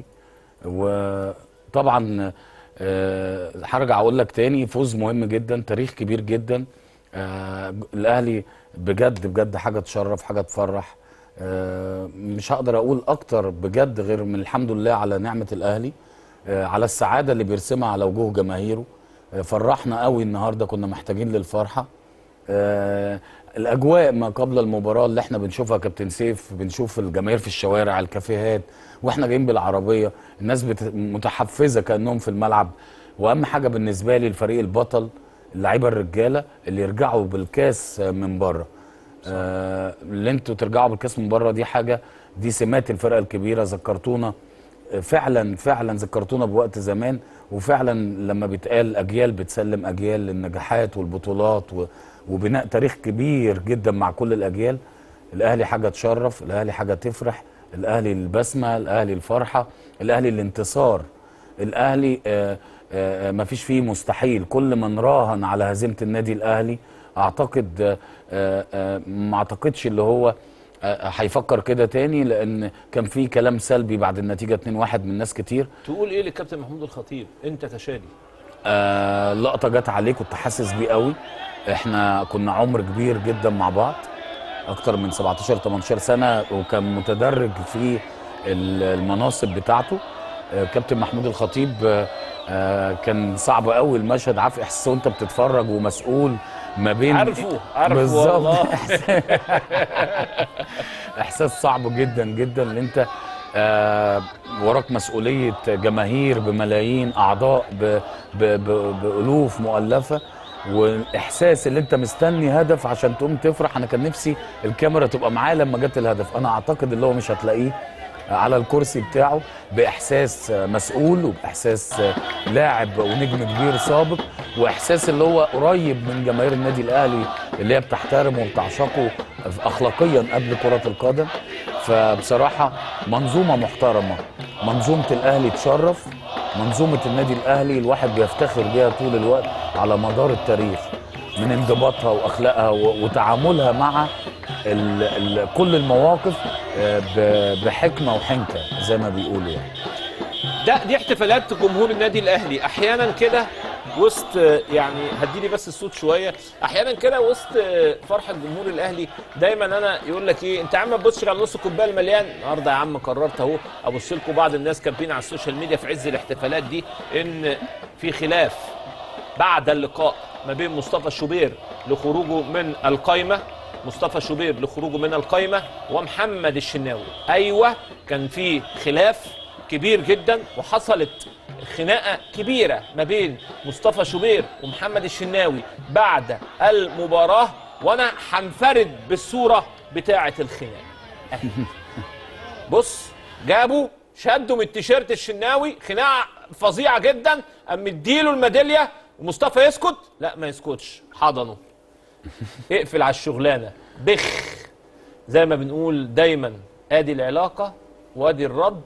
وطبعا آه هرجع اقول لك تاني فوز مهم جدا تاريخ كبير جدا آه الاهلي بجد بجد حاجه تشرف حاجه تفرح آه مش هقدر اقول اكتر بجد غير من الحمد لله على نعمه الاهلي آه على السعاده اللي بيرسمها على وجوه جماهيره آه فرحنا قوي النهارده كنا محتاجين للفرحه آه الاجواء ما قبل المباراه اللي احنا بنشوفها كابتن سيف بنشوف الجماهير في الشوارع الكافيهات واحنا جايين بالعربيه الناس بت... متحفزه كانهم في الملعب واهم حاجه بالنسبه لي الفريق البطل اللعيبه الرجاله اللي يرجعوا بالكاس من بره آه اللي انتوا ترجعوا بالكاس من بره دي حاجه دي سمات الفرقه الكبيره ذكرتونا آه، فعلا فعلا ذكرتونا بوقت زمان وفعلا لما بيتقال اجيال بتسلم اجيال للنجاحات والبطولات و... وبناء تاريخ كبير جدا مع كل الاجيال الاهلي حاجه تشرف الاهلي حاجه تفرح الاهلي البسمه الاهلي الفرحه الاهلي الانتصار الاهلي آه آه ما فيش فيه مستحيل كل من راهن على هزيمه النادي الاهلي اعتقد آه آه آه ما اعتقدش اللي هو آه، هيفكر كده تاني لان كان في كلام سلبي بعد النتيجه 2-1 من ناس كتير تقول ايه للكابتن محمود الخطيب انت كشادي آه لقطه جت عليه كنت حاسس بيه قوي احنا كنا عمر كبير جدا مع بعض اكتر من 17 18 سنه وكان متدرج في ال- المناصب بتاعته آه كابتن محمود الخطيب آه آه كان صعب قوي المشهد عارف احساس وانت بتتفرج ومسؤول ما بين عارفه عارفه بالظبط والله احساس صعب جدا جدا ان انت آه وراك مسؤوليه جماهير بملايين اعضاء ب ب ب بالوف مؤلفه والاحساس اللي انت مستني هدف عشان تقوم تفرح انا كان نفسي الكاميرا تبقى معاه لما جت الهدف انا اعتقد اللي هو مش هتلاقيه على الكرسي بتاعه باحساس مسؤول وباحساس لاعب ونجم كبير سابق واحساس اللي هو قريب من جماهير النادي الاهلي اللي هي بتحترمه وبتعشقه اخلاقيا قبل كره القدم فبصراحه منظومه محترمه منظومه الاهلي تشرف منظومه النادي الاهلي الواحد بيفتخر بيها طول الوقت على مدار التاريخ من انضباطها واخلاقها و- وتعاملها مع ال ال كل المواقف آه، ب- بحكمه وحنكه زي ما بيقولوا يعني ده دي احتفالات جمهور النادي الاهلي احيانا كده وسط يعني هديلي بس الصوت شويه احيانا كده وسط فرحه جمهور الاهلي دايما انا يقول لك ايه انت يا عم ما تبصش على نص الكوبايه المليان النهارده يا عم قررت اهو ابص لكم بعض الناس كاتبين على السوشيال ميديا في عز الاحتفالات دي ان في خلاف بعد اللقاء ما بين مصطفى شوبير لخروجه من القايمه مصطفى شوبير لخروجه من القايمه ومحمد الشناوي ايوه كان في خلاف كبير جدا وحصلت خناقه كبيره ما بين مصطفى شوبير ومحمد الشناوي بعد المباراه وانا هنفرد بالصوره بتاعه الخناقه أهي. بص جابوا شدوا من التيشيرت الشناوي خناقه فظيعه جدا قام مديله الميداليه ومصطفى يسكت لا ما يسكتش حضنه اقفل على الشغلانه بخ زي ما بنقول دايما ادي العلاقه وادي الرد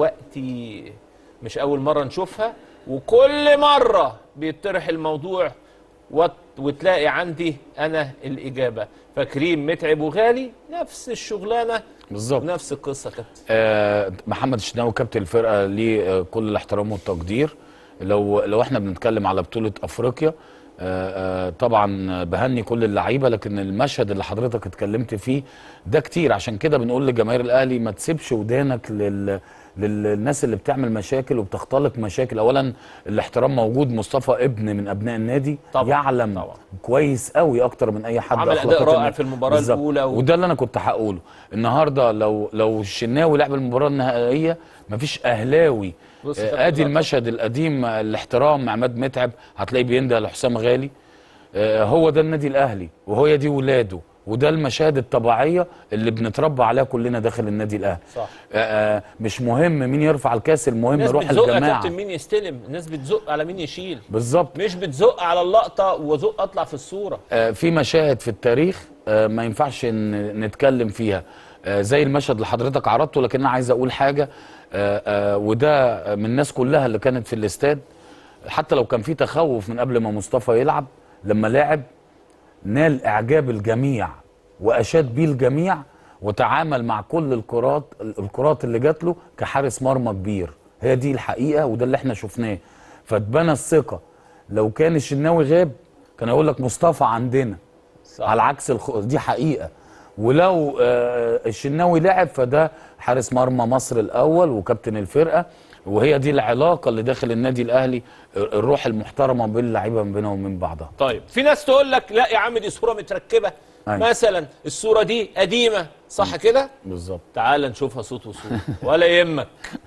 وقتي مش اول مره نشوفها وكل مره بيطرح الموضوع وت- وتلاقي عندي انا الاجابه فاكرين متعب وغالي نفس الشغلانه بالظبط نفس القصه كابتن آه، محمد الشناوي كابتن الفرقه ليه آه، كل الاحترام والتقدير لو لو احنا بنتكلم على بطوله افريقيا آه، آه، طبعا بهني كل اللعيبه لكن المشهد اللي حضرتك اتكلمت فيه ده كتير عشان كده بنقول لجماهير الاهلي ما تسيبش ودانك لل للناس اللي بتعمل مشاكل وبتختلق مشاكل اولا الاحترام موجود مصطفى ابن من ابناء النادي طبعاً، يعلم طبعاً. كويس قوي اكتر من اي حد عمل أداء أخلاقات رائع النادي. في المباراة بالظبط. الأولى و- وده اللي انا كنت هقوله النهارده لو لو الشناوي لعب المباراه النهائيه مفيش اهلاوي بص يا آه، كابتن ادي بقى. المشهد القديم آه، الاحترام عماد متعب هتلاقيه بينده لحسام غالي آه، هو ده النادي الاهلي وهي دي ولاده وده المشاهد الطبيعيه اللي بنتربى عليها كلنا داخل النادي الاهلي صح. آه، آه، مش مهم مين يرفع الكاس المهم الناس روح بتزق يا الجماعه كابتن مين يستلم الناس بتزق على مين يشيل بالظبط مش بتزق على اللقطه وزق اطلع في الصوره آه، في مشاهد في التاريخ آه، ما ينفعش ن- نتكلم فيها آه، زي المشهد اللي حضرتك عرضته لكن انا عايز اقول حاجه آه، آه، وده من الناس كلها اللي كانت في الاستاد حتى لو كان في تخوف من قبل ما مصطفى يلعب لما لعب نال اعجاب الجميع واشاد بيه الجميع وتعامل مع كل الكرات الكرات اللي جات له كحارس مرمى كبير هي دي الحقيقه وده اللي احنا شفناه فاتبنى الثقه لو كان الشناوي غاب كان يقول لك مصطفى عندنا صح. على عكس الخ... دي حقيقه ولو آه، الشناوي لعب فده حارس مرمى مصر الاول وكابتن الفرقه وهي دي العلاقه اللي داخل النادي الاهلي الروح المحترمه بين اللعيبه من بينها ومن بعضها طيب في ناس تقول لك لا يا عم دي صوره متركبه أيوة. مثلا الصوره دي قديمه صح كده بالظبط تعال نشوفها صوت وصوره ولا يهمك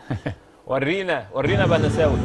ورينا ورينا بنساوي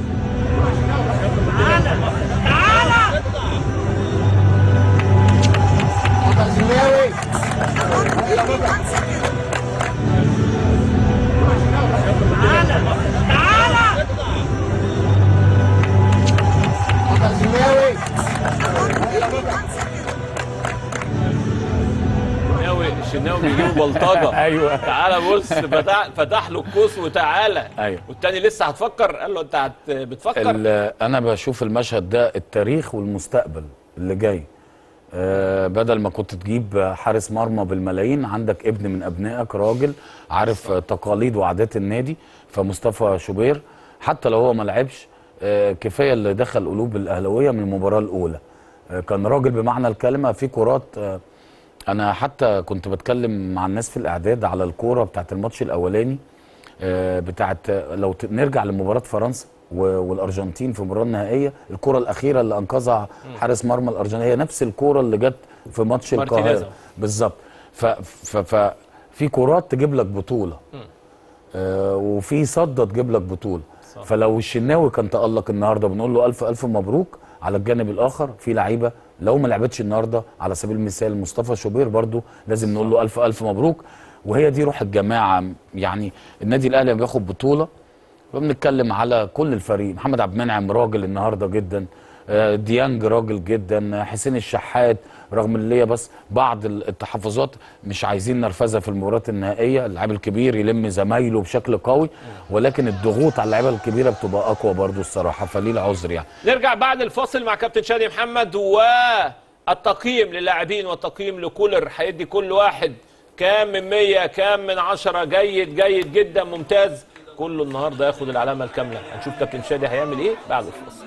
الشناوي الشناوي بيجيب بلطجه ايوه تعالى بص فتح, فتح له القوس وتعالى أيوة. والتاني لسه هتفكر قال له انت هت بتفكر ال- انا بشوف المشهد ده التاريخ والمستقبل اللي جاي آه بدل ما كنت تجيب حارس مرمى بالملايين عندك ابن من ابنائك راجل عارف آه، تقاليد وعادات النادي فمصطفى شوبير حتى لو هو ما لعبش آه كفايه اللي دخل قلوب الاهلاويه من المباراه الاولى آه كان راجل بمعنى الكلمه في كرات آه انا حتى كنت بتكلم مع الناس في الاعداد على الكوره بتاعت الماتش الاولاني آه، بتاعت لو ت- نرجع لمباراه فرنسا و- والارجنتين في المباراه النهائيه الكره الاخيره اللي انقذها حارس مرمى الارجنتين هي نفس الكره اللي جت في ماتش مارتينيز. القاهره بالظبط ف ف ف في كرات تجيب لك بطوله آه وفي صده تجيب لك بطوله صح. فلو الشناوي كان تالق النهارده بنقول له الف الف مبروك على الجانب الاخر في لعيبه لو ما لعبتش النهارده على سبيل المثال مصطفى شوبير برضو لازم نقول له الف الف مبروك وهي دي روح الجماعه يعني النادي الاهلي لما بياخد بطوله بنتكلم على كل الفريق محمد عبد المنعم راجل النهارده جدا آه، ديانج راجل جدا آه، حسين الشحات رغم اللي هي بس بعض التحفظات مش عايزين نرفزها في المباريات النهائيه اللاعب الكبير يلم زمايله بشكل قوي ولكن الضغوط على اللعيبه الكبيره بتبقى اقوى برضو الصراحه فليه العذر يعني نرجع بعد الفاصل مع كابتن شادي محمد والتقييم للاعبين والتقييم لكولر هيدي كل واحد كام من 100 كام من 10 جيد جيد جدا ممتاز كله النهارده ياخد العلامه الكامله هنشوف كابتن شادي هيعمل ايه بعد الفاصل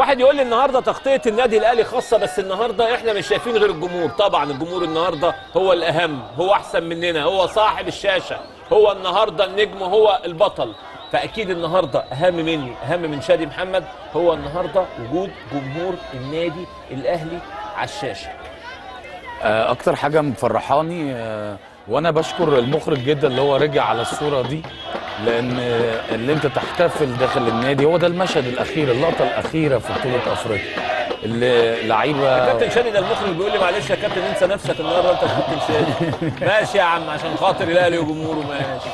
واحد يقول لي النهارده تغطيه النادي الاهلي خاصه بس النهارده احنا مش شايفين غير الجمهور طبعا الجمهور النهارده هو الاهم هو احسن مننا هو صاحب الشاشه هو النهارده النجم هو البطل فاكيد النهارده اهم مني اهم من شادي محمد هو النهارده وجود جمهور النادي الاهلي على الشاشه آه، اكتر حاجه مفرحاني آه، وانا بشكر المخرج جدا اللي هو رجع على الصوره دي لان آه، اللي انت تحتفل داخل النادي هو ده المشهد الاخير اللقطه الاخيره في بطوله افريقيا اللي لعيبه كابتن شادي ده المخرج بيقول لي معلش يا كابتن انسى نفسك النهارده انت كابتن شادي ماشي يا عم عشان خاطر الاهلي وجمهوره ماشي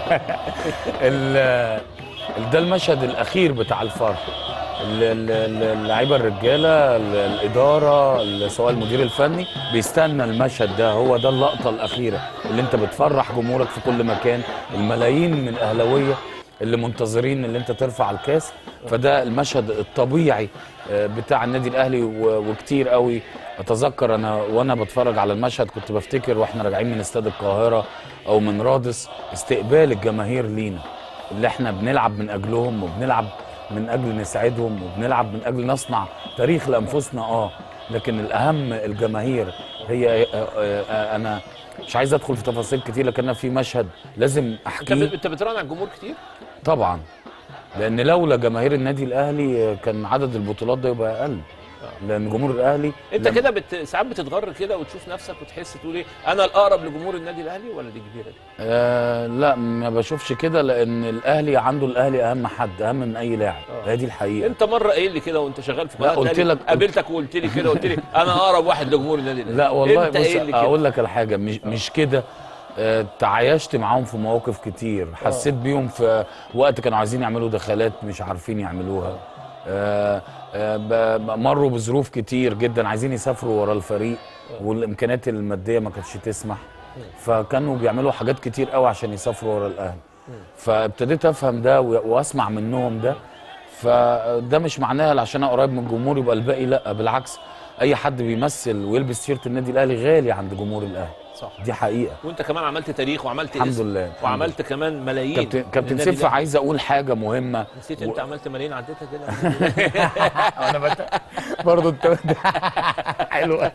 ال- ال- ده المشهد الاخير بتاع الفرح ال- ال- ال- اللعيبه الرجاله ال- الاداره ال- سواء المدير الفني بيستنى المشهد ده هو ده اللقطه الاخيره اللي انت بتفرح جمهورك في كل مكان الملايين من الاهلاويه اللي منتظرين اللي انت ترفع الكاس فده المشهد الطبيعي آه، بتاع النادي الاهلي و- وكتير قوي اتذكر انا وانا بتفرج على المشهد كنت بفتكر واحنا راجعين من استاد القاهره او من رادس استقبال الجماهير لينا اللي احنا بنلعب من اجلهم وبنلعب من اجل نساعدهم وبنلعب من اجل نصنع تاريخ لانفسنا اه لكن الاهم الجماهير هي آه، آه، آه، انا مش عايز ادخل في تفاصيل كتير لكن انا في مشهد لازم انت احكيه ب- انت بتراهن على الجمهور كتير طبعا لان لولا جماهير النادي الاهلي كان عدد البطولات ده يبقى اقل لان جمهور الاهلي انت لما- كده بت... ساعات بتتغر كده وتشوف نفسك وتحس تقول ايه انا الاقرب لجمهور النادي الاهلي ولا دي كبيره دي آه لا ما بشوفش كده لان الاهلي عنده الاهلي اهم حد اهم من اي لاعب آه. هي دي الحقيقه انت مره قايل لي كده وانت شغال في لا، قناه قلت الأهلي، لك- قابلتك وقلت لي كده قلت لي انا اقرب واحد لجمهور النادي الاهلي لا والله انت بص قايل لي كده اقول لك على حاجه مش مش كده آه، تعايشت معاهم في مواقف كتير حسيت بيهم في وقت كانوا عايزين يعملوا دخلات مش عارفين يعملوها آه، آه، ب- ب- مروا بظروف كتير جدا عايزين يسافروا ورا الفريق والامكانيات الماديه ما كانتش تسمح فكانوا بيعملوا حاجات كتير قوي عشان يسافروا ورا الاهلي فابتديت افهم ده و- واسمع منهم ده فده مش معناها عشان انا قريب من الجمهور يبقى الباقي لا بالعكس اي حد بيمثل ويلبس تيشيرت النادي الاهلي غالي عند جمهور الاهلي صح دي حقيقه وانت كمان عملت تاريخ وعملت الحمد اسم لله الحمد وعملت كمان ملايين كابتن كابتن للنادي سيف الأهلي. عايز اقول حاجه مهمه نسيت و- انت عملت ملايين عديتها كده انا بت... برضه انت حلوه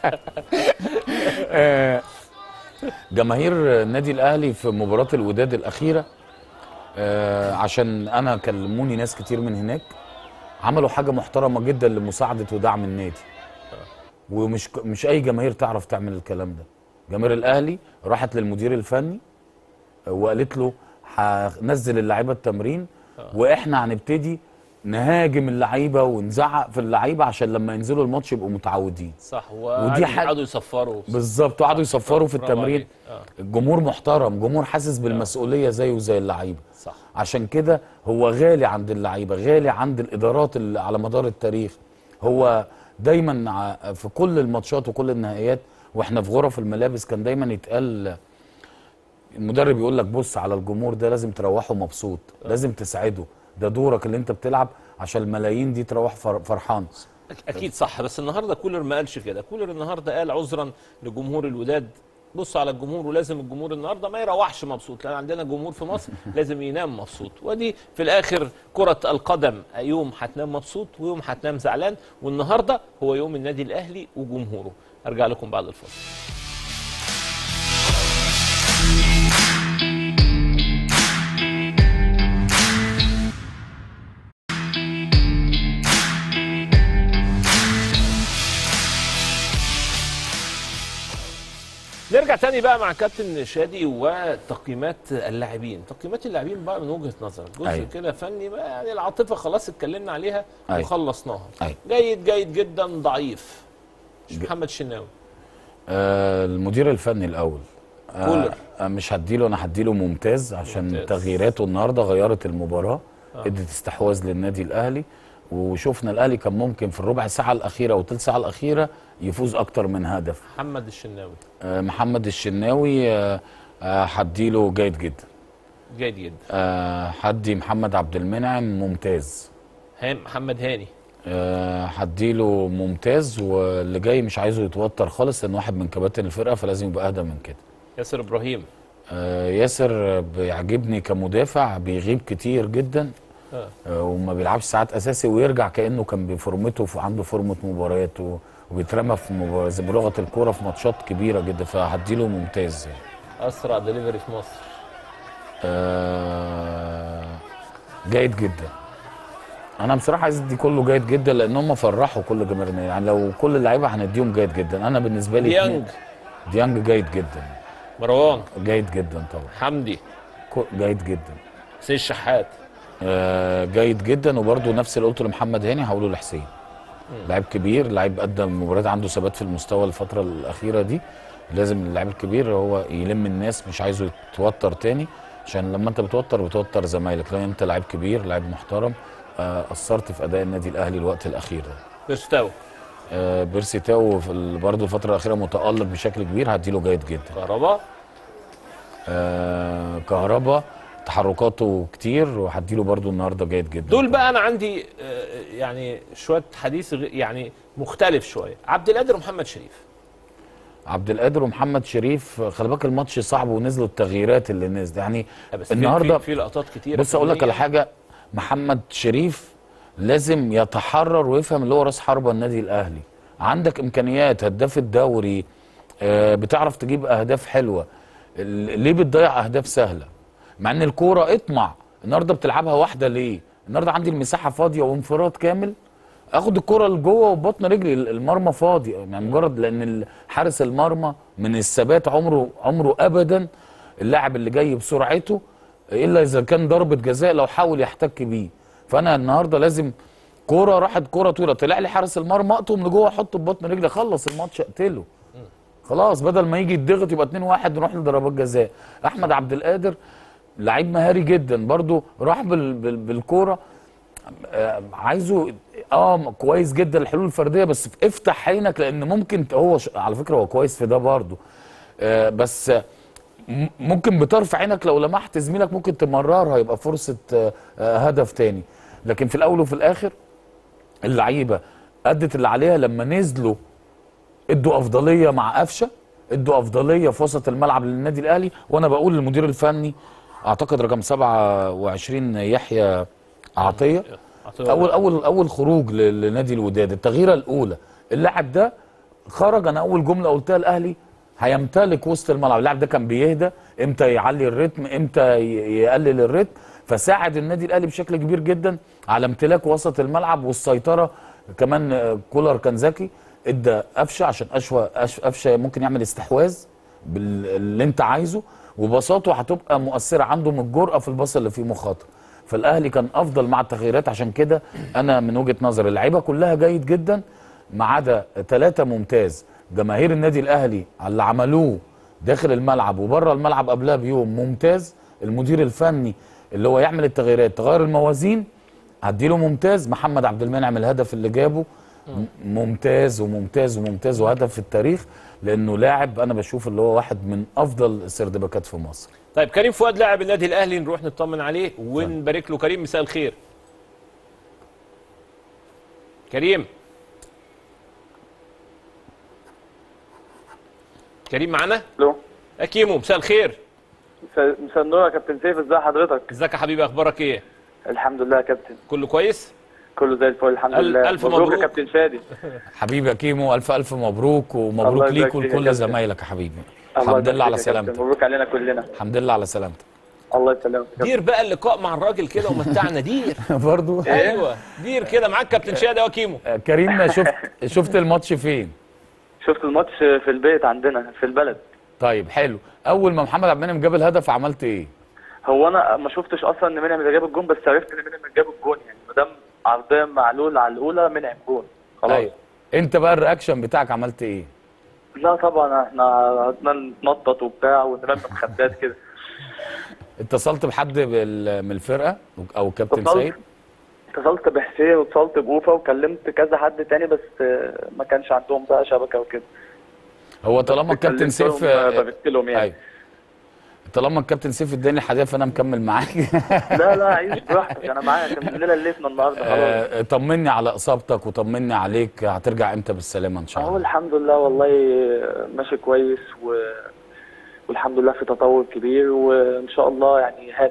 آه، جماهير النادي الاهلي في مباراه الوداد الاخيره آه، عشان انا كلموني ناس كتير من هناك عملوا حاجه محترمه جدا لمساعده ودعم النادي ومش مش اي جماهير تعرف تعمل الكلام ده جماهير الاهلي راحت للمدير الفني وقالت له هنزل اللعيبه التمرين واحنا هنبتدي نهاجم اللعيبه ونزعق في اللعيبه عشان لما ينزلوا الماتش يبقوا متعودين صح ودي حاجة- قعدوا يصفروا بالظبط وقعدوا يصفروا في برافو التمرين عليك. آه. الجمهور محترم جمهور حاسس بالمسؤوليه زيه زي اللعيبه صح عشان كده هو غالي عند اللعيبه غالي عند الادارات اللي على مدار التاريخ هو دايما ع- في كل الماتشات وكل النهائيات واحنا في غرف الملابس كان دايما يتقال المدرب يقول لك بص على الجمهور ده لازم تروحه مبسوط لازم تسعده ده دورك اللي انت بتلعب عشان الملايين دي تروح فر- فرحان اكيد صح بس النهارده كولر ما قالش كده كولر النهارده قال عذرا لجمهور الوداد بص على الجمهور ولازم الجمهور النهارده ما يروحش مبسوط لان عندنا جمهور في مصر لازم ينام مبسوط ودي في الاخر كره القدم يوم هتنام مبسوط ويوم هتنام زعلان والنهارده هو يوم النادي الاهلي وجمهوره ارجع لكم بعد الفاصل نرجع تاني بقى مع كابتن شادي وتقييمات اللاعبين تقييمات اللاعبين بقى من وجهة نظرك جزء أيوة. كده فني بقى يعني العاطفة خلاص اتكلمنا عليها أيوة. وخلصناها أيوة. جيد جيد جدا ضعيف مش ج- محمد شناوي آه المدير الفني الاول كولر. آه مش هديله انا هديله ممتاز عشان ممتاز. ممتاز. تغييراته النهارده غيرت المباراه آه. ادت استحواذ للنادي الاهلي وشفنا الاهلي كان ممكن في الربع ساعه الاخيره والثلث ساعه الاخيره يفوز اكتر من هدف محمد الشناوي آه محمد الشناوي آه آه هديله جيد جدا جيد جدا آه هدي محمد عبد المنعم ممتاز هام محمد هاني آه، هديله ممتاز واللي جاي مش عايزه يتوتر خالص لان واحد من كباتن الفرقه فلازم يبقى اهدى من كده ياسر ابراهيم آه، ياسر بيعجبني كمدافع بيغيب كتير جدا آه. آه، وما بيلعبش ساعات اساسي ويرجع كانه كان بفورمته في عنده فورمه مباريات و- وبيترمى في مباريات زي بلغه الكوره في ماتشات كبيره جدا فهديله ممتاز يعني. اسرع دليفري في مصر آه، جيد جدا انا بصراحه عايز ادي كله جيد جدا لان هم فرحوا كل جماهيرنا يعني لو كل اللعيبه هنديهم جيد جدا انا بالنسبه لي ديانج ديانج جيد جدا مروان جيد جدا طبعا حمدي كو- جيد جدا حسين الشحات آه، جيد جدا وبرده نفس اللي قلته لمحمد هاني هقوله لحسين لعيب كبير لعيب قدم مباريات عنده ثبات في المستوى الفتره الاخيره دي لازم اللعيب الكبير هو يلم الناس مش عايزه يتوتر تاني عشان لما انت بتوتر بتوتر زمايلك لان انت لعيب كبير لعيب محترم آه، اثرت في اداء النادي الاهلي الوقت الاخير ده بيرستاو آه، بيرسي تاو في ال- برضه الفتره الاخيره متالق بشكل كبير هديله جيد جدا كهربا آه، كهربا تحركاته كتير وهديله برضه النهارده جيد جدا دول بقى انا عندي آه، يعني شويه حديث غ- يعني مختلف شويه عبد القادر ومحمد شريف عبد القادر ومحمد شريف خلي بالك الماتش صعب ونزلوا التغييرات اللي نزلت يعني بس في- النهارده في, في لقطات كتيره بص اقول لك على فنية. حاجه محمد شريف لازم يتحرر ويفهم اللي هو راس حربه النادي الاهلي عندك امكانيات هداف الدوري آه، بتعرف تجيب اهداف حلوه ال- ليه بتضيع اهداف سهله مع ان الكوره اطمع النهارده بتلعبها واحده ليه النهارده عندي المساحه فاضيه وانفراد كامل اخد الكره لجوه وبطن رجلي المرمى فاضي يعني مجرد لان حارس المرمى من الثبات عمره عمره ابدا اللاعب اللي جاي بسرعته الا اذا كان ضربه جزاء لو حاول يحتك بيه فانا النهارده لازم كوره راحت كوره طويله طلع لي حارس المرمى اقطم لجوه احطه ببطن رجلي اخلص الماتش اقتله خلاص بدل ما يجي يتضغط يبقى 2 1 نروح لضربات جزاء احمد عبد القادر لعيب مهاري جدا برضو راح بال بال بالكوره آه، عايزه اه كويس جدا الحلول الفرديه بس افتح عينك لان ممكن هو ش... على فكره هو كويس في ده برضو آه بس م- ممكن بطرف عينك لو لمحت زميلك ممكن تمررها يبقى فرصه آه آه هدف تاني لكن في الاول وفي الاخر اللعيبه ادت اللي عليها لما نزلوا ادوا افضليه مع قفشه ادوا افضليه في وسط الملعب للنادي الاهلي وانا بقول للمدير الفني اعتقد رقم 27 يحيى عطيه عطية اول اول اول خروج ل- لنادي الوداد التغييره الاولى اللاعب ده خرج انا اول جمله قلتها الاهلي هيمتلك وسط الملعب اللاعب ده كان بيهدى امتى يعلي الريتم امتى ي- يقلل الريتم فساعد النادي الاهلي بشكل كبير جدا على امتلاك وسط الملعب والسيطره كمان آه، كولر كان ذكي ادى قفشه عشان اشوى أش- قفشه ممكن يعمل استحواذ باللي انت عايزه وبساطته هتبقى مؤثره عنده من الجرأه في الباص اللي فيه مخاطره فالاهلي كان افضل مع التغييرات عشان كده انا من وجهه نظري اللعيبه كلها جيد جدا ما عدا ثلاثه ممتاز جماهير النادي الاهلي على اللي عملوه داخل الملعب وبره الملعب قبلها بيوم ممتاز المدير الفني اللي هو يعمل التغييرات تغير الموازين هديله ممتاز محمد عبد المنعم الهدف اللي جابه م- ممتاز وممتاز وممتاز وهدف في التاريخ لانه لاعب انا بشوف اللي هو واحد من افضل السردباكات في مصر طيب كريم فؤاد لاعب النادي الاهلي نروح نطمن عليه ونبارك له كريم مساء الخير كريم كريم معانا الو اكيمو مساء الخير مساء مساء النور يا كابتن سيف ازي حضرتك ازيك يا حبيبي اخبارك ايه الحمد لله يا كابتن كله كويس كله زي الفل الحمد أل- لله ألف مبروك مبروك. يا كابتن شادي حبيبي يا كيمو الف الف مبروك ومبروك الله ليك يبارك فيك يا ولكل كابتن. زمايلك يا حبيبي الله الحمد يبارك لله على فيك يا كابتن. سلامتك مبروك علينا كلنا الحمد لله على سلامتك الله يسلمك يا كابتن. دير بقى اللقاء مع الراجل كده ومتعنا دير برضو ايوه دير كده معاك كابتن شادي اهو كيمو كريم شفت شفت الماتش فين شفت الماتش في البيت عندنا في البلد طيب حلو اول ما محمد عبد المنعم جاب الهدف عملت ايه هو انا ما شفتش اصلا ان منعم اللي جاب الجون بس عرفت ان منعم جاب الجون يعني ما دام عرضيه معلول على الاولى منعم جون خلاص أيوة. انت بقى الرياكشن بتاعك عملت ايه لا طبعا احنا قعدنا نتنطط وبتاع ونرمي مخدات كده اتصلت بحد بال- من الفرقه او كابتن اتصلت. سيد اتصلت بحسين واتصلت بأوفا وكلمت كذا حد تاني بس آه، ما كانش عندهم بقى شبكه وكده هو طالما الكابتن كلمتهم، سيف آه، ببت لهم يعني ايوه طالما الكابتن سيف اداني الحديث فانا مكمل معاك لا لا عيش براحتك انا معاك من الليله ليلتنا النهارده خلاص آه، طمني على اصابتك وطمني عليك هترجع امتى بالسلامه ان شاء هو الله الحمد لله والله ماشي كويس و... والحمد لله في تطور كبير وان شاء الله يعني هانت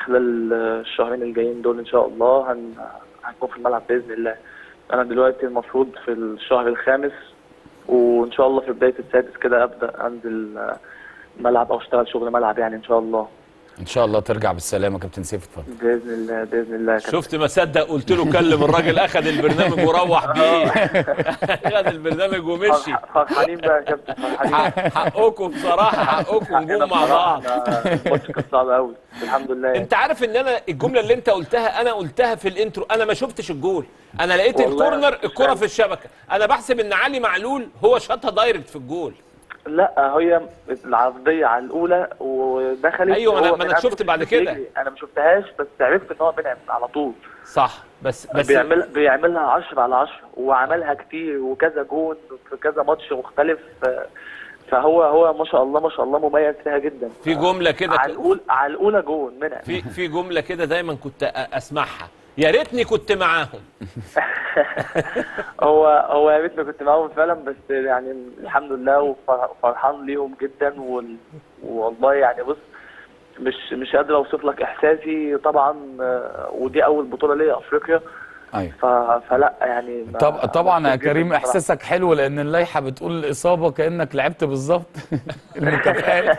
خلال الشهرين الجايين دول ان شاء الله هن... هنكون في الملعب باذن الله انا دلوقتي المفروض في الشهر الخامس وان شاء الله في بدايه السادس كده ابدا انزل آه، ملعب او اشتغل شغل ملعب يعني ان شاء الله ان شاء الله ترجع بالسلامه كابتن سيف اتفضل باذن الله باذن الله يا كابتن. شفت ما صدق قلت له كلم الراجل اخذ البرنامج وروح بيه اخذ البرنامج ومشي فرح- فرحانين بقى يا كابتن فرحانين حق- حقكم بصراحه حقكم نجوم مع بعض احنا الماتش كان صعب قوي الحمد لله يعني. انت عارف ان انا الجمله اللي انت قلتها انا قلتها في الانترو انا ما شفتش الجول انا لقيت والله الكورنر مش الكره عارف. في الشبكه انا بحسب ان علي معلول هو شاطها دايركت في الجول لا هي العرضيه على الاولى ودخلت أيوة، ما أنا- وهو ما أنا من شفت قبل بعد في كده. رجلي. انا ما شفتهاش بس عرفت ان هو بينعم على طول صح بس بس بيعمل بيعملها 10 على 10 وعملها كتير وكذا جون في كذا ماتش مختلف آه، فهو هو ما شاء الله ما شاء الله مميز فيها جدا في جمله كده على الاولى على الاولى جون منعم في في جمله كده دايما كنت أ- اسمعها يا ريتني كنت معاهم هو هو يا ريتني كنت معاهم فعلا بس يعني الحمد لله وفرحان ليهم جدا وال- والله يعني بص مش مش قادر اوصف لك احساسي طبعا آه، ودي اول بطوله ليا افريقيا ايوه ف- فلا يعني ما- طب طبعا يا مبسوط جداً كريم بصراحة. احساسك حلو لان اللائحه بتقول الاصابه كانك لعبت بالظبط المكافآت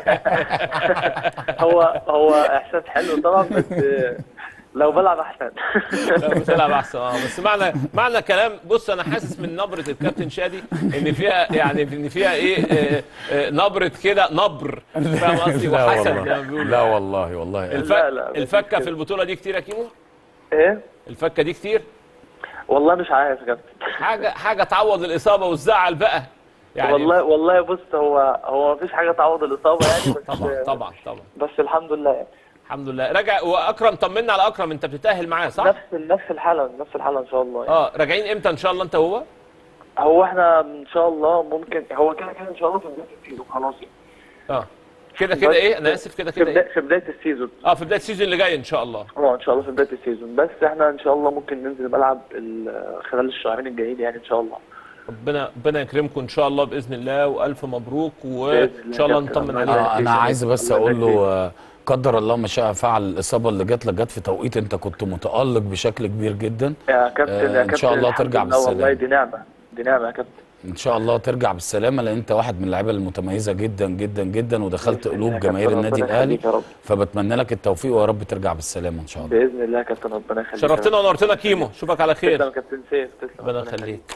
هو هو احساس حلو طبعا بس آه، لو بلعب احسن لا بتلعب احسن اه بس معنى معنى كلام بص انا حاسس من نبره الكابتن شادي ان فيها يعني ان فيها ايه آه، آه، نبره كده نبر فاهم قصدي لا وحسن زي ما والله بيقولوا لا والله والله الف... لا، لا، مفيش الفكه كده. في البطوله دي كتير يا كيمو ايه الفكه دي كتير والله مش عارف يا كابتن حاجه حاجه تعوض الاصابه والزعل بقى يعني والله والله بص هو هو مفيش حاجه تعوض الاصابه يعني بس طبعا طبعا طبعا بس الحمد لله يعني. الحمد لله راجع واكرم طمنا على اكرم انت بتتاهل معاه صح نفس نفس الحاله نفس الحاله ان شاء الله يعني. اه راجعين امتى ان شاء الله انت وهو هو احنا ان شاء الله ممكن هو كده كده ان شاء الله في بدايه السيزون خلاص يعني. اه كده كده ايه انا اسف كده في كده بدايه ايه في بدايه السيزون اه في بدايه السيزون اللي جاي ان شاء الله اه ان شاء الله في بدايه السيزون بس احنا ان شاء الله ممكن ننزل الملعب ال- خلال الشهرين الجايين يعني ان شاء الله ربنا ربنا يكرمكم ان شاء الله باذن الله والف مبروك بإذن وان الله شاء الله كابتن. نطمن الله عليك آه انا يخليك. عايز بس الله اقول له يخليك. آه، قدر الله ما شاء فعل الاصابه اللي جات لك جت في توقيت انت كنت متالق بشكل كبير جدا يا كابتن آه، يا إن كابتن شاء الله الحمد ترجع لله والله بالسلامة. دي نعمه دي نعمه يا كابتن ان شاء الله ترجع بالسلامه لان انت واحد من اللعيبه المتميزه جدا جدا جدا ودخلت بإذن الله قلوب يا جماهير كابتن، النادي ربنا الاهلي يخليك يا رب. فبتمنى لك التوفيق ويا رب ترجع بالسلامه ان شاء الله باذن الله يا كابتن ربنا يخليك يا شرفتنا رب. ونورتنا كيمو اشوفك على تسلم خير يا كابتن سيف تسلم ربنا يخليك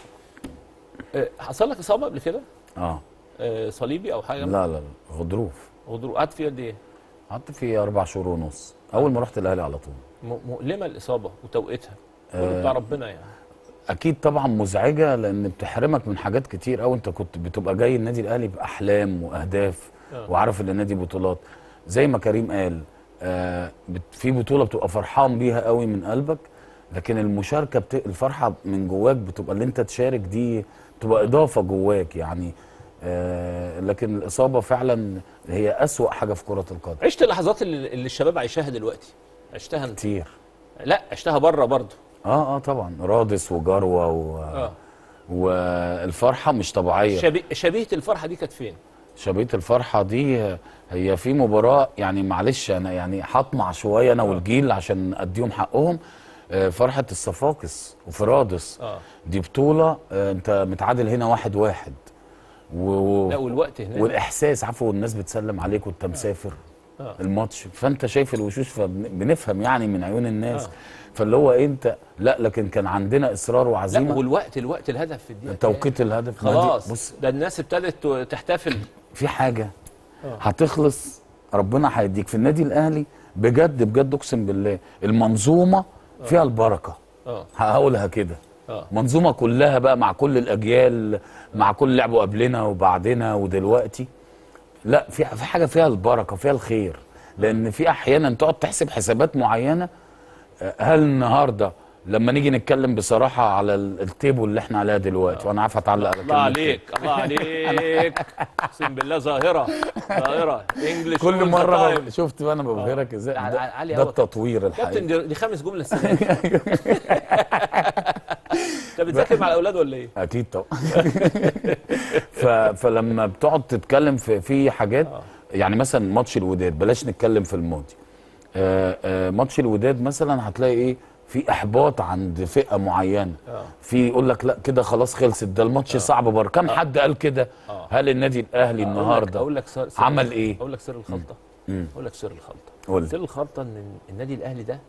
آه، حصل لك اصابه قبل كده اه آه، صليبي او حاجه لا لا لا غضروف غضروف قعدت فيها قد ايه قعدت فيه اربع شهور ونص اول ما رحت الاهلي على طول م- مؤلمه الاصابه وتوقيتها كله بتاع ربنا يعني اكيد طبعا مزعجه لان بتحرمك من حاجات كتير قوي انت كنت بتبقى جاي النادي الاهلي باحلام واهداف آه. وعارف ان النادي بطولات زي ما كريم قال آه بت- في بطوله بتبقى فرحان بيها قوي من قلبك لكن المشاركه بت... الفرحه من جواك بتبقى اللي انت تشارك دي بتبقى اضافه جواك يعني آه لكن الاصابه فعلا هي اسوا حاجه في كره القدم عشت اللحظات اللي, اللي الشباب عايشاها دلوقتي عشتها انت كتير لا عشتها بره برضه اه اه طبعا رادس وجروه و... اه والفرحه مش طبيعيه شبي... شبيهه الفرحه دي كانت فين شبيهة الفرحة دي هي في مباراة يعني معلش أنا يعني هطمع شوية أنا والجيل عشان أديهم حقهم آه، فرحة الصفاقس وفرادس اه دي بطولة آه، أنت متعادل هنا واحد واحد و... لا والوقت هناك والإحساس عفوا والناس بتسلم عليك وأنت مسافر آه. الماتش فأنت شايف الوشوش فبنفهم يعني من عيون الناس آه. فاللي هو إيه أنت لا لكن كان عندنا إصرار لا وعزيمة والوقت الوقت الهدف في الدقيقه توقيت الهدف ما دي- خلاص بص ده الناس ابتدت تحتفل في حاجه آه. هتخلص ربنا هيديك في النادي الاهلي بجد بجد اقسم بالله المنظومه فيها البركه اه هقولها كده اه منظومه كلها بقى مع كل الاجيال مع كل لعبوا قبلنا وبعدنا ودلوقتي لا في في حاجه فيها البركه فيها الخير لان في احيانا تقعد تحسب حسابات معينه آه، هل النهارده لما نيجي نتكلم بصراحه على ال- التيبل اللي احنا عليها دلوقتي وانا عارف اتعلق على الله كلمة عليك الله عليك اقسم بالله ظاهره ظاهره انجلش كل مره ب- شفت بقى انا ببهرك ازاي ع- ده, عالي ده أوي. التطوير كابتن الحقيقي دي, دي خامس جمله السنه دي انت بتذاكر مع الاولاد ولا ايه؟ اكيد طبعا ف... فلما بتقعد تتكلم في في حاجات يعني مثلا ماتش الوداد بلاش نتكلم في الماضي آه، آه، ماتش الوداد مثلا هتلاقي ايه في احباط عند فئه معينه آه. في يقول لك لا كده خلاص خلصت ده الماتش صعب بره كم حد قال كده آه. هل النادي الاهلي أقول لك- النهارده اقول لك سر سر عمل ايه اقول لك سر الخلطه مم. اقول لك سر الخلطه قول لي. سر الخلطه ان النادي الاهلي ده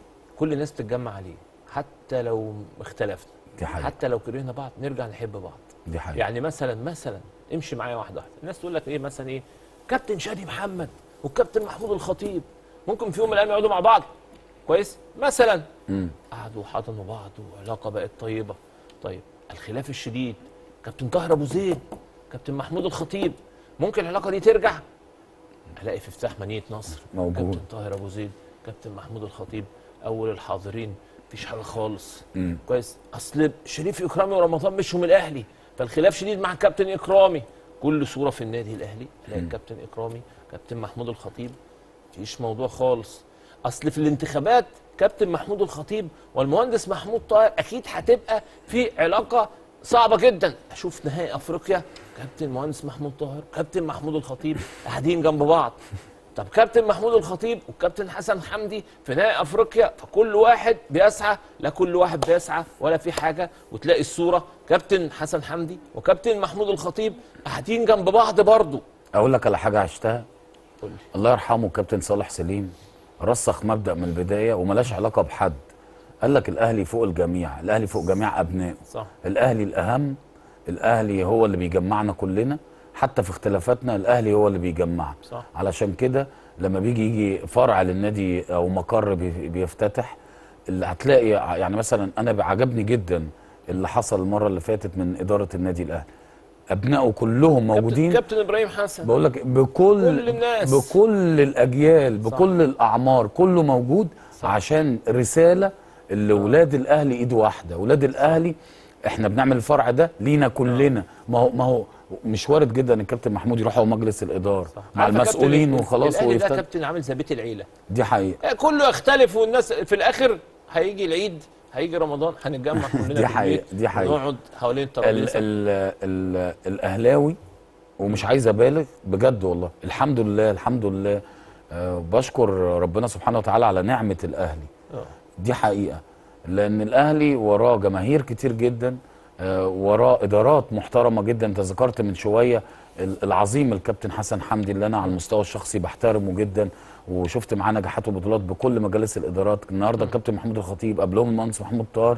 كل الناس تتجمع عليه حتى لو اختلفنا دي حقيقة. حتى لو كرهنا بعض نرجع نحب بعض دي حقيقة يعني مثلا مثلا امشي معايا واحده واحده الناس تقول لك ايه مثلا ايه كابتن شادي محمد والكابتن محمود الخطيب ممكن في يوم من الايام يقعدوا مع بعض كويس مثلا مم. قعدوا وحضنوا بعض وعلاقه بقت طيبه طيب الخلاف الشديد كابتن طاهر ابو زيد كابتن محمود الخطيب ممكن العلاقه دي ترجع الاقي في افتتاح مدينه نصر موجود. كابتن طاهر ابو زيد كابتن محمود الخطيب اول الحاضرين مفيش حاجه خالص مم. كويس اصل شريف اكرامي ورمضان مشوا من الاهلي فالخلاف شديد مع كابتن اكرامي كل صوره في النادي الاهلي الاقي كابتن اكرامي كابتن محمود الخطيب مفيش موضوع خالص اصل في الانتخابات كابتن محمود الخطيب والمهندس محمود طاهر اكيد هتبقى في علاقه صعبه جدا اشوف نهائي افريقيا كابتن مهندس محمود طاهر كابتن محمود الخطيب قاعدين جنب بعض طب كابتن محمود الخطيب والكابتن حسن حمدي في نهائي افريقيا فكل واحد بيسعى لا كل واحد بيسعى ولا في حاجه وتلاقي الصوره كابتن حسن حمدي وكابتن محمود الخطيب قاعدين جنب بعض برضه اقول لك على حاجه عشتها قول لي الله يرحمه كابتن صالح سليم رسخ مبدا من البدايه وملاش علاقه بحد قال لك الاهلي فوق الجميع الاهلي فوق جميع ابنائه صح الاهلي الاهم الاهلي هو اللي بيجمعنا كلنا حتى في اختلافاتنا الاهلي هو اللي بيجمعنا صح. علشان كده لما بيجي يجي فرع للنادي او مقر بي- بيفتتح اللي هتلاقي يعني مثلا انا عجبني جدا اللي حصل المره اللي فاتت من اداره النادي الاهلي ابنائه كلهم موجودين كابتن, كابتن ابراهيم حسن بقول لك بكل كل الناس. بكل الاجيال بكل الاعمار كله موجود عشان رساله اللي ولاد الاهلي ايد واحده ولاد الاهلي احنا بنعمل الفرع ده لينا كلنا ما هو ما هو مش وارد جدا ان الكابتن محمود يروح هو مجلس الاداره مع عارفة المسؤولين كابتن وخلاص الاهلي ده ويفتح كابتن عامل زي بيت العيله دي حقيقه كله يختلف والناس في الاخر هيجي العيد هيجي رمضان هنتجمع كلنا دي في حقيقة، البيت دي حقيقة. نقعد حوالين ال الترابيزه ال ال الاهلاوي ومش عايز ابالغ بجد والله الحمد لله الحمد لله أه بشكر ربنا سبحانه وتعالى على نعمه الاهلي آه. دي حقيقه لان الاهلي وراه جماهير كتير جدا آه، وراه ادارات محترمه جدا انت ذكرت من شويه ال- العظيم الكابتن حسن حمدي اللي انا على المستوى الشخصي بحترمه جدا وشفت معاه نجاحات وبطولات بكل مجالس الادارات النهارده الكابتن محمود الخطيب قبلهم المهندس محمود طاهر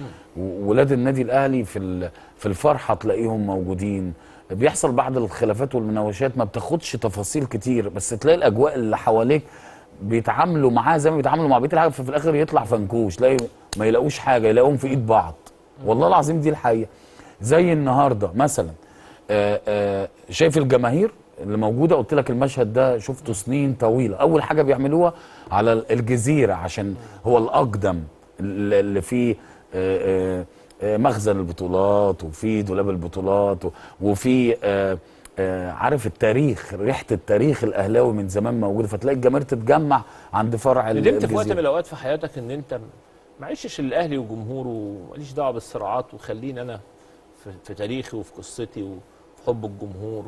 وولاد النادي الاهلي في ال- في الفرحه تلاقيهم موجودين بيحصل بعض الخلافات والمناوشات ما بتاخدش تفاصيل كتير بس تلاقي الاجواء اللي حواليك بيتعاملوا معاه زي ما بيتعاملوا مع بقيه الحاجه ففي الاخر يطلع فنكوش تلاقي ما يلاقوش حاجه يلاقوهم في ايد بعض والله العظيم دي الحقيقه زي النهارده مثلا آه، آه، شايف الجماهير اللي موجوده قلت لك المشهد ده شفته سنين طويله اول حاجه بيعملوها على الجزيره عشان هو الاقدم اللي اللي فيه آه، آه، آه، مخزن البطولات وفي دولاب البطولات و- وفي آه، آه، عارف التاريخ ريحه التاريخ الاهلاوي من زمان موجوده فتلاقي الجماهير تتجمع عند فرع ال- ندمت في وقت من الجزيره الاوقات في حياتك ان انت ما عشتش الاهلي وجمهوره ماليش دعوه بالصراعات وخليني انا في, في تاريخي وفي قصتي وفي حب الجمهور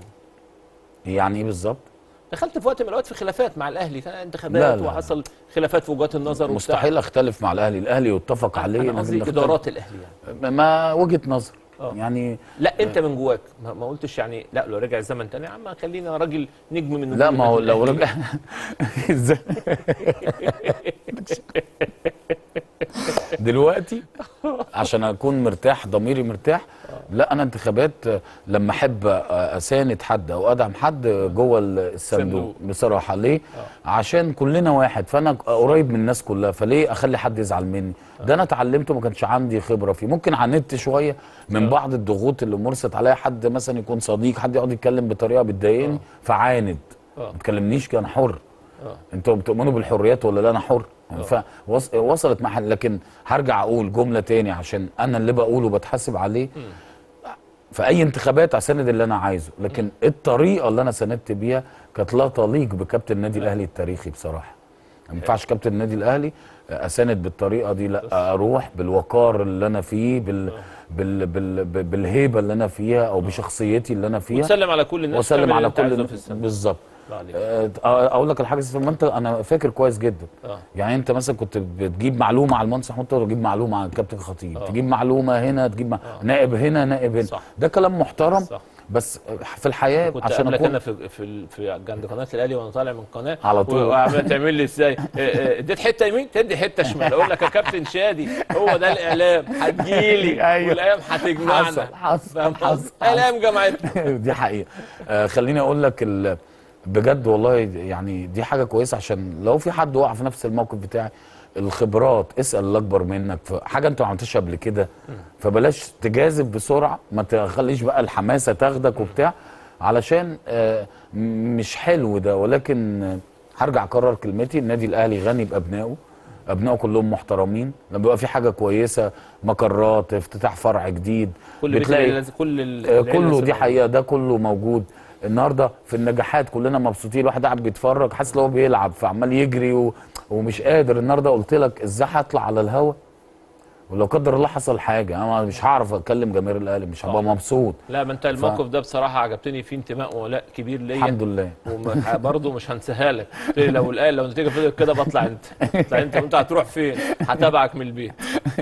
يعني ايه بالظبط دخلت في وقت من الاوقات في خلافات مع الاهلي كان انتخابات لا، لا. وحصل خلافات في وجهات النظر وبتاع. مستحيل اختلف مع الاهلي الاهلي يتفق عليه انا لكن قصدي نختلف. ادارات الاهلي يعني ما وجهه نظر آه. يعني لا انت من جواك ما, ما قلتش يعني لا لو رجع الزمن تاني يا عم خلينا راجل نجم من لا نجوم ما هو النادي لو الأهلي. رجع ازاي دلوقتي عشان اكون مرتاح ضميري مرتاح لا انا انتخابات لما احب اساند حد او ادعم حد جوه الصندوق صندوق. بصراحه ليه عشان كلنا واحد فانا قريب من الناس كلها فليه اخلي حد يزعل مني ده انا اتعلمته ما كانش عندي خبره فيه ممكن عاندت شويه من بعض الضغوط اللي مارست عليا حد مثلا يكون صديق حد يقعد يتكلم بطريقه بتضايقني فعاند آه. ما تكلمنيش كان حر آه. انتوا بتؤمنوا بالحريات ولا لا انا حر فوصلت محل لكن هرجع اقول جمله تاني عشان انا اللي بقوله بتحاسب عليه في اي انتخابات اساند اللي انا عايزه لكن الطريقه اللي انا ساندت بيها كانت لا تليق بكابتن النادي الاهلي التاريخي بصراحه ما ينفعش كابتن النادي الاهلي اساند بالطريقه دي لا اروح بالوقار اللي انا فيه بال بال بال بال بالهيبه اللي انا فيها او بشخصيتي اللي انا فيها وتسلم على كل الناس واسلم وتعمل على اللي انت كل عايزه الناس في السنة. بالظبط الله عليك. آه، اقول لك الحاجه ما انت انا فاكر كويس جدا اه يعني انت مثلا كنت بتجيب معلومه على المهندس محمود طاهر وتجيب معلومه على الكابتن خطيب آه. تجيب معلومه هنا تجيب مع... نائب هنا نائب هنا صح. ده كلام محترم صح بس في الحياه كنت عشان قبلك اكون انا في في ال- في عند قناه الاهلي وانا طالع من القناه على طول. وعمال تعمل لي ازاي إيه إيه، اديت حته يمين تدي حته شمال اقول لك يا كابتن شادي هو ده الاعلام هتجيلي أيوة. والايام هتجمعنا حصل حصل فاهم حصل قصدي؟ الايام جمعتنا دي حقيقه آه خليني اقول لك ال... بجد والله يعني دي حاجه كويسه عشان لو في حد وقع في نفس الموقف بتاعي الخبرات اسال الاكبر منك في حاجه انت ما عملتهاش قبل كده فبلاش تجازف بسرعه ما تخليش بقى الحماسه تاخدك وبتاع علشان آه م- مش حلو ده ولكن آه، هرجع اكرر كلمتي النادي الاهلي غني بابنائه ابنائه كلهم محترمين لما بيبقى في حاجه كويسه مقرات افتتاح فرع جديد كل بيت بتلاقي العيلة- كل ال- آه، العيلة كله لازم دي موجود. حقيقه ده كله موجود النهارده في النجاحات كلنا مبسوطين الواحد قاعد بيتفرج حاسس ان هو بيلعب فعمال يجري و... ومش قادر النهارده قلت لك ازاي هطلع على الهوا ولو قدر الله حصل حاجه انا مش هعرف اتكلم جماهير الاهلي مش هبقى مبسوط لا ما انت الموقف ده بصراحه عجبتني فيه انتماء وولاء كبير ليا الحمد لله وبرضه مش هنساها لك قلت لي لو الاهلي لو النتيجه فضلت كده بطلع انت اطلع انت وانت هتروح فين هتابعك من البيت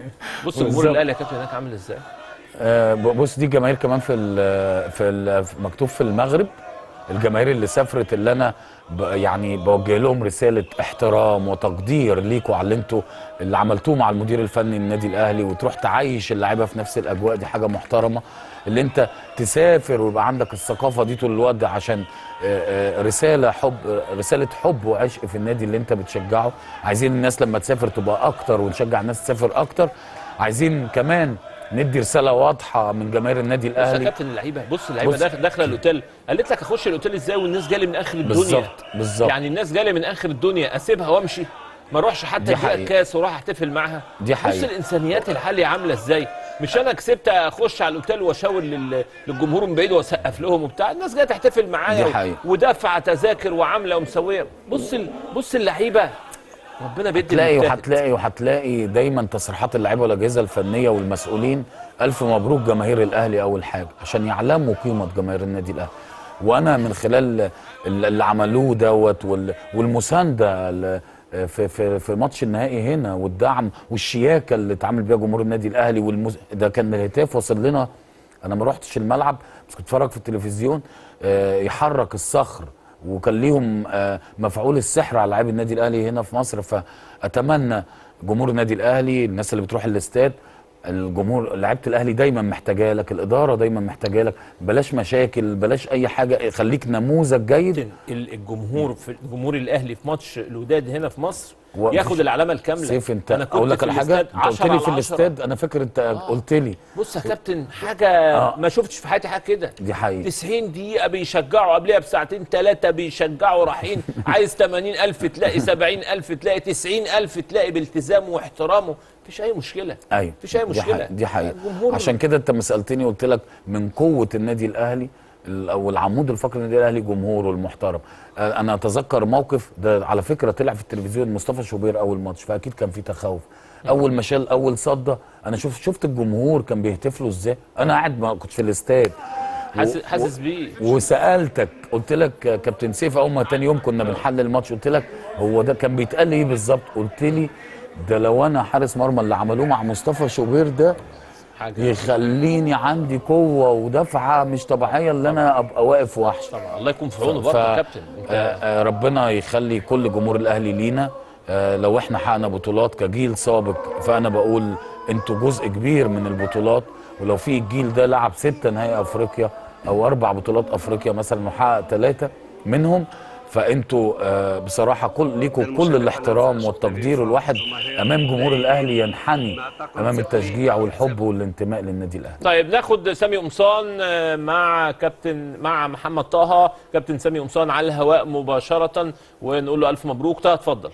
بص جمهور بالظبط. الاهلي يا كابتن هناك عامل ازاي آه، بص دي جماهير كمان في ال في ال مكتوب في المغرب الجماهير اللي سافرت اللي انا ب يعني بوجه لهم رساله احترام وتقدير ليكوا على اللي انتوا اللي عملتوه مع المدير الفني النادي الاهلي وتروح تعيش اللعيبه في نفس الاجواء دي حاجه محترمه اللي انت تسافر ويبقى عندك الثقافه دي طول الوقت عشان آه، آه، رساله حب آه، رساله حب وعشق في النادي اللي انت بتشجعه عايزين الناس لما تسافر تبقى اكتر ونشجع الناس تسافر اكتر عايزين كمان ندي رساله واضحه من جماهير النادي بص يا الاهلي كابتن اللعيبه بص اللعيبه بص. داخل- داخله الاوتيل قالت لك اخش الاوتيل ازاي والناس جالي من اخر الدنيا بالظبط بالظبط يعني الناس جالي من اخر الدنيا اسيبها وامشي ما اروحش حتى دي اديها حقيقة. الكاس واروح احتفل معاها دي بص حقيقة. الانسانيات الحاليه عامله ازاي مش انا كسبت اخش على الاوتيل واشاور لل- للجمهور من بعيد واسقف لهم وبتاع الناس جايه تحتفل معايا دي و- حقيقة. ودافعه تذاكر وعامله ومسويه بص ال... بص اللعيبه ربنا بيدي هتلاقي المجتهد. وهتلاقي وهتلاقي دايما تصريحات اللعيبه والاجهزه الفنيه والمسؤولين الف مبروك جماهير الاهلي اول حاجه عشان يعلموا قيمه جماهير النادي الاهلي وانا من خلال ال- اللي عملوه دوت وال- والمسانده ال- في في في ماتش النهائي هنا والدعم والشياكه اللي اتعامل بيها جمهور النادي الاهلي والمز... ده كان الهتاف وصل لنا انا ما رحتش الملعب بس كنت اتفرج في التلفزيون آه، يحرك الصخر وكان ليهم آه، مفعول السحر على لاعبي النادي الاهلي هنا في مصر فاتمنى جمهور النادي الاهلي الناس اللي بتروح الاستاد الجمهور لعيبه الاهلي دايما محتاجه لك الاداره دايما محتاجه لك بلاش مشاكل بلاش اي حاجه خليك نموذج جيد ال- الجمهور في الجمهور الاهلي في ماتش الوداد هنا في مصر و- ياخد العلامه الكامله سيف انت أنا كنت اقول لك في على حاجه الاستاد انت قلت 10 لي في على 10. الاستاد انا فاكر انت قلت لي بص يا كابتن حاجه آه. ما شفتش في حياتي حاجه كده دي حقيقه 90 دقيقة بيشجعوا قبلها بساعتين ثلاثة بيشجعوا رايحين عايز 80 ألف تلاقي 70 ألف تلاقي 90 ألف تلاقي بالتزامه واحترامه مفيش أي مشكلة ايوه مفيش أي دي مشكلة حقيقة. دي حقيقه الجمهور عشان كده انت ما سالتني قلت لك من قوه النادي الاهلي ال- او العمود الفقري للنادي الاهلي جمهوره المحترم آه، انا اتذكر موقف ده على فكره طلع في التلفزيون مصطفى شوبير اول ماتش فاكيد كان في تخوف اول ما شال اول صده انا شفت شفت الجمهور كان بيهتف له ازاي انا قاعد ما كنت في الاستاد حاسس حاسس بيه وسالتك قلت لك يا كابتن سيف اول ما تاني يوم كنا بنحلل الماتش قلت لك هو ده كان بيتقال لي ايه بالظبط قلت لي ده لو انا حارس مرمى اللي عملوه مع مصطفى شوبير ده حاجة يخليني عندي قوه ودفعه مش طبيعيه اللي انا ابقى واقف وحش طبعا الله يكون في عونه ف- برضه يا كابتن آه، انت آه، ربنا يخلي كل جمهور الاهلي لينا آه، لو احنا حققنا بطولات كجيل سابق فانا بقول انتوا جزء كبير من البطولات ولو في الجيل ده لعب ستة نهائي افريقيا او اربع بطولات افريقيا مثلا وحقق ثلاثه منهم فانتوا آه، بصراحه كل ليكوا كل الاحترام والتقدير والواحد امام جمهور الاهلي ينحني امام التشجيع والحب والانتماء للنادي الاهلي طيب ناخد سامي قمصان آه، مع كابتن مع محمد طه كابتن سامي قمصان على الهواء مباشرة ونقول له ألف مبروك طه اتفضل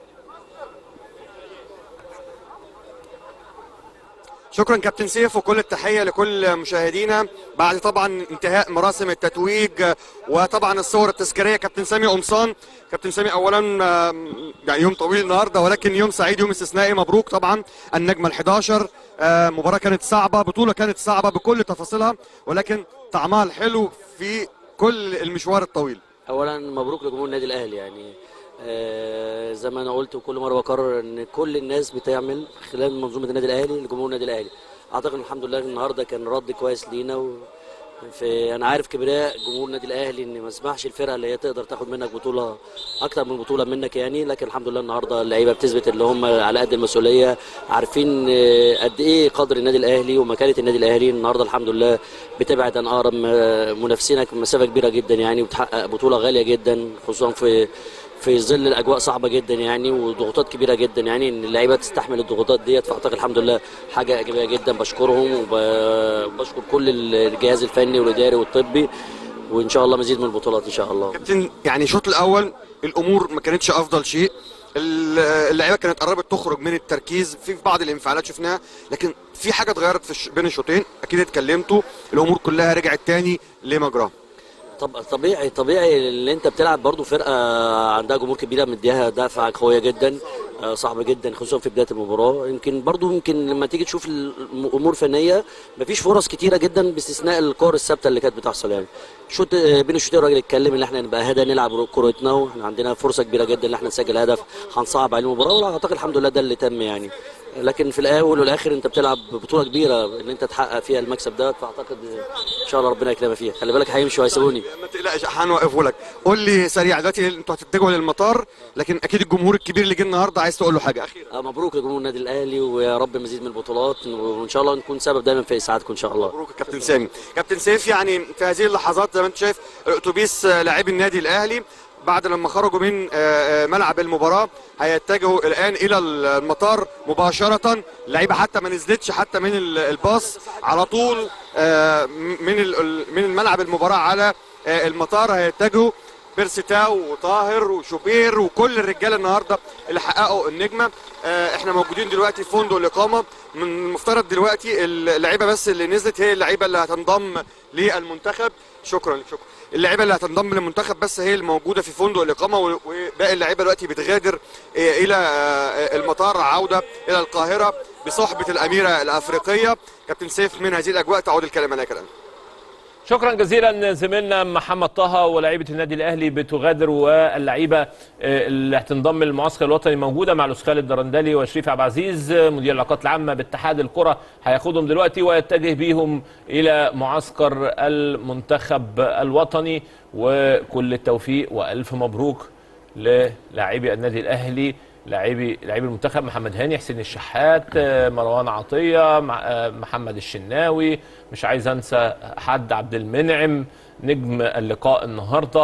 شكرا كابتن سيف وكل التحيه لكل مشاهدينا بعد طبعا انتهاء مراسم التتويج وطبعا الصور التذكاريه كابتن سامي قمصان كابتن سامي اولا آم، يعني يوم طويل النهارده ولكن يوم سعيد يوم استثنائي مبروك طبعا النجمه ال11 مباراه كانت صعبه بطوله كانت صعبه بكل تفاصيلها ولكن طعمها الحلو في كل المشوار الطويل اولا مبروك لجمهور النادي الاهلي يعني آه، زي ما انا قلت وكل مره بكرر ان كل الناس بتعمل خلال منظومه النادي الاهلي لجمهور النادي الاهلي اعتقد الحمد لله النهارده كان رد كويس لينا و في انا عارف كبرياء جمهور النادي الاهلي ان ما اسمحش الفرقه اللي هي تقدر تاخد منك بطوله اكتر من بطوله منك يعني لكن الحمد لله النهارده اللعيبه بتثبت اللي هم على قد المسؤوليه عارفين آه، قد ايه قدر النادي الاهلي ومكانه النادي الاهلي النهارده الحمد لله بتبعد عن اقرب م- منافسينك مسافه كبيره جدا يعني وبتحقق بطوله غاليه جدا خصوصا في في ظل الاجواء صعبه جدا يعني وضغوطات كبيره جدا يعني ان اللعيبه تستحمل الضغوطات ديت فاعتقد الحمد لله حاجه ايجابيه جدا بشكرهم وب- وبشكر كل الجهاز الفني والاداري والطبي وان شاء الله مزيد من البطولات ان شاء الله كابتن يعني الشوط الاول الامور ما كانتش افضل شيء ال- اللعيبه كانت قربت تخرج من التركيز في بعض الانفعالات شفناها لكن في حاجه اتغيرت في الش- بين الشوطين اكيد اتكلمتوا الامور كلها رجعت تاني لمجراها طب طبيعي طبيعي اللي انت بتلعب برضو فرقه عندها جمهور كبيره مديها دافع قويه جدا آه، صعب جدا خصوصا في بدايه المباراه يمكن برضو يمكن لما تيجي تشوف الامور فنيه مفيش فرص كتيره جدا باستثناء الكور الثابته اللي كانت بتحصل يعني شوط آه، بين الشوطين الراجل اتكلم ان احنا نبقى هدا نلعب كورتنا واحنا عندنا فرصه كبيره جدا ان احنا نسجل هدف هنصعب عليه المباراه واعتقد الحمد لله ده اللي تم يعني لكن في الاول والاخر انت بتلعب بطوله كبيره ان انت تحقق فيها المكسب ده فاعتقد ان شاء الله ربنا يكرمك فيها خلي بالك هيمشي وهيسيبوني ما تقلقش هنوقفه لك قول لي سريع دلوقتي انتوا هتتجهوا للمطار لكن اكيد الجمهور الكبير اللي جه النهارده عايز تقول له حاجه اخيره آه، مبروك لجمهور النادي الاهلي ويا رب مزيد من البطولات وان شاء الله نكون سبب دايما في اسعادكم ان شاء الله مبروك كابتن سامي كابتن سيف يعني في هذه اللحظات زي ما انت شايف اتوبيس آه، لاعبي النادي الاهلي بعد لما خرجوا من آه، آه، ملعب المباراه هيتجهوا الان الى المطار مباشره اللعيبه حتى ما نزلتش حتى من ال- الباص على طول آه، من ال- من الملعب المباراه على آه، المطار هيتجهوا بيرسيتاو وطاهر وشوبير وكل الرجاله النهارده اللي حققوا النجمه آه، احنا موجودين دلوقتي في فندق الاقامه من المفترض دلوقتي اللعيبه بس اللي نزلت هي اللعيبه اللي هتنضم للمنتخب شكرا شكرا اللعيبه اللي هتنضم للمنتخب بس هي الموجوده في فندق الاقامه و- وباقي اللعيبه دلوقتي بتغادر آه، الى آه، المطار عوده الى القاهره بصحبه الاميره الافريقيه كابتن سيف من هذه الاجواء تعود الكلمه لك الان شكرا جزيلا زميلنا محمد طه ولاعيبه النادي الاهلي بتغادر واللعيبه آه، اللي هتنضم للمعسكر الوطني موجوده مع الاستاذ خالد الدرندلي وشريف عبد العزيز آه، مدير العلاقات العامه باتحاد الكره هياخدهم دلوقتي ويتجه بيهم الى معسكر المنتخب الوطني وكل التوفيق والف مبروك للاعبي النادي الاهلي لاعبي لاعبي المنتخب محمد هاني حسين الشحات آه، مروان عطيه مع- آه، محمد الشناوي مش عايز انسى حد عبد المنعم نجم اللقاء النهارده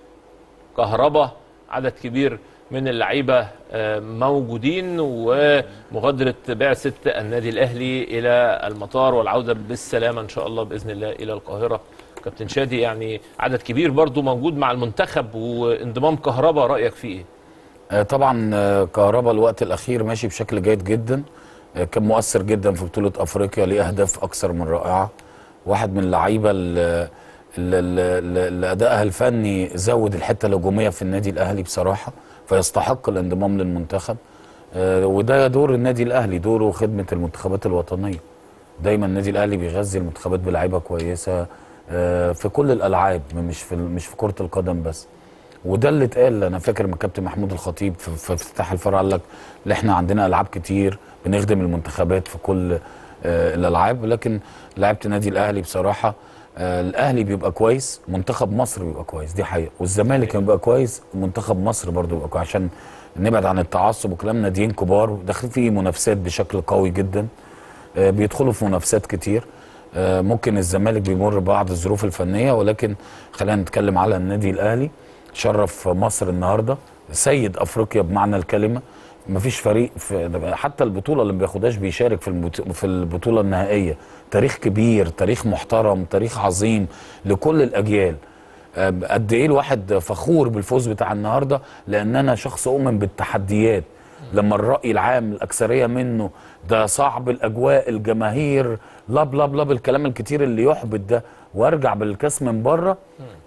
كهربا عدد كبير من اللعيبه آه، موجودين ومغادره بعثه النادي الاهلي الى المطار والعوده بالسلامه ان شاء الله باذن الله الى القاهره كابتن شادي يعني عدد كبير برضو موجود مع المنتخب وانضمام كهربا رايك فيه ايه؟ آه، طبعا آه، كهربا الوقت الاخير ماشي بشكل جيد جدا آه، كان مؤثر جدا في بطوله افريقيا ليه اهداف اكثر من رائعه واحد من اللعيبه اللي, اللي, اللي ادائها الفني زود الحته الهجوميه في النادي الاهلي بصراحه فيستحق الانضمام للمنتخب آه، وده دور النادي الاهلي دوره خدمه المنتخبات الوطنيه دايما النادي الاهلي بيغذي المنتخبات بلعيبه كويسه آه، في كل الالعاب مش في مش في كره القدم بس وده اللي اتقال انا فاكر من كابتن محمود الخطيب في في افتتاح الفرع قال لك ان احنا عندنا العاب كتير بنخدم المنتخبات في كل آه، الالعاب لكن لعيبه النادي الاهلي بصراحه آه، الاهلي بيبقى كويس منتخب مصر بيبقى كويس دي حقيقه والزمالك بيبقى كويس منتخب مصر برضو بيبقى كويس عشان نبعد عن التعصب وكلام ناديين كبار وداخلين في منافسات بشكل قوي جدا آه، بيدخلوا في منافسات كتير آه، ممكن الزمالك بيمر ببعض الظروف الفنيه ولكن خلينا نتكلم على النادي الاهلي شرف مصر النهارده سيد افريقيا بمعنى الكلمه مفيش فريق في حتى البطوله اللي ما بياخدهاش بيشارك في البط- في البطوله النهائيه تاريخ كبير تاريخ محترم تاريخ عظيم لكل الاجيال آه، قد ايه الواحد فخور بالفوز بتاع النهارده لان انا شخص اؤمن بالتحديات لما الراي العام الاكثريه منه ده صعب الاجواء الجماهير لب لب لب الكلام الكتير اللي يحبط ده وارجع بالكاس من بره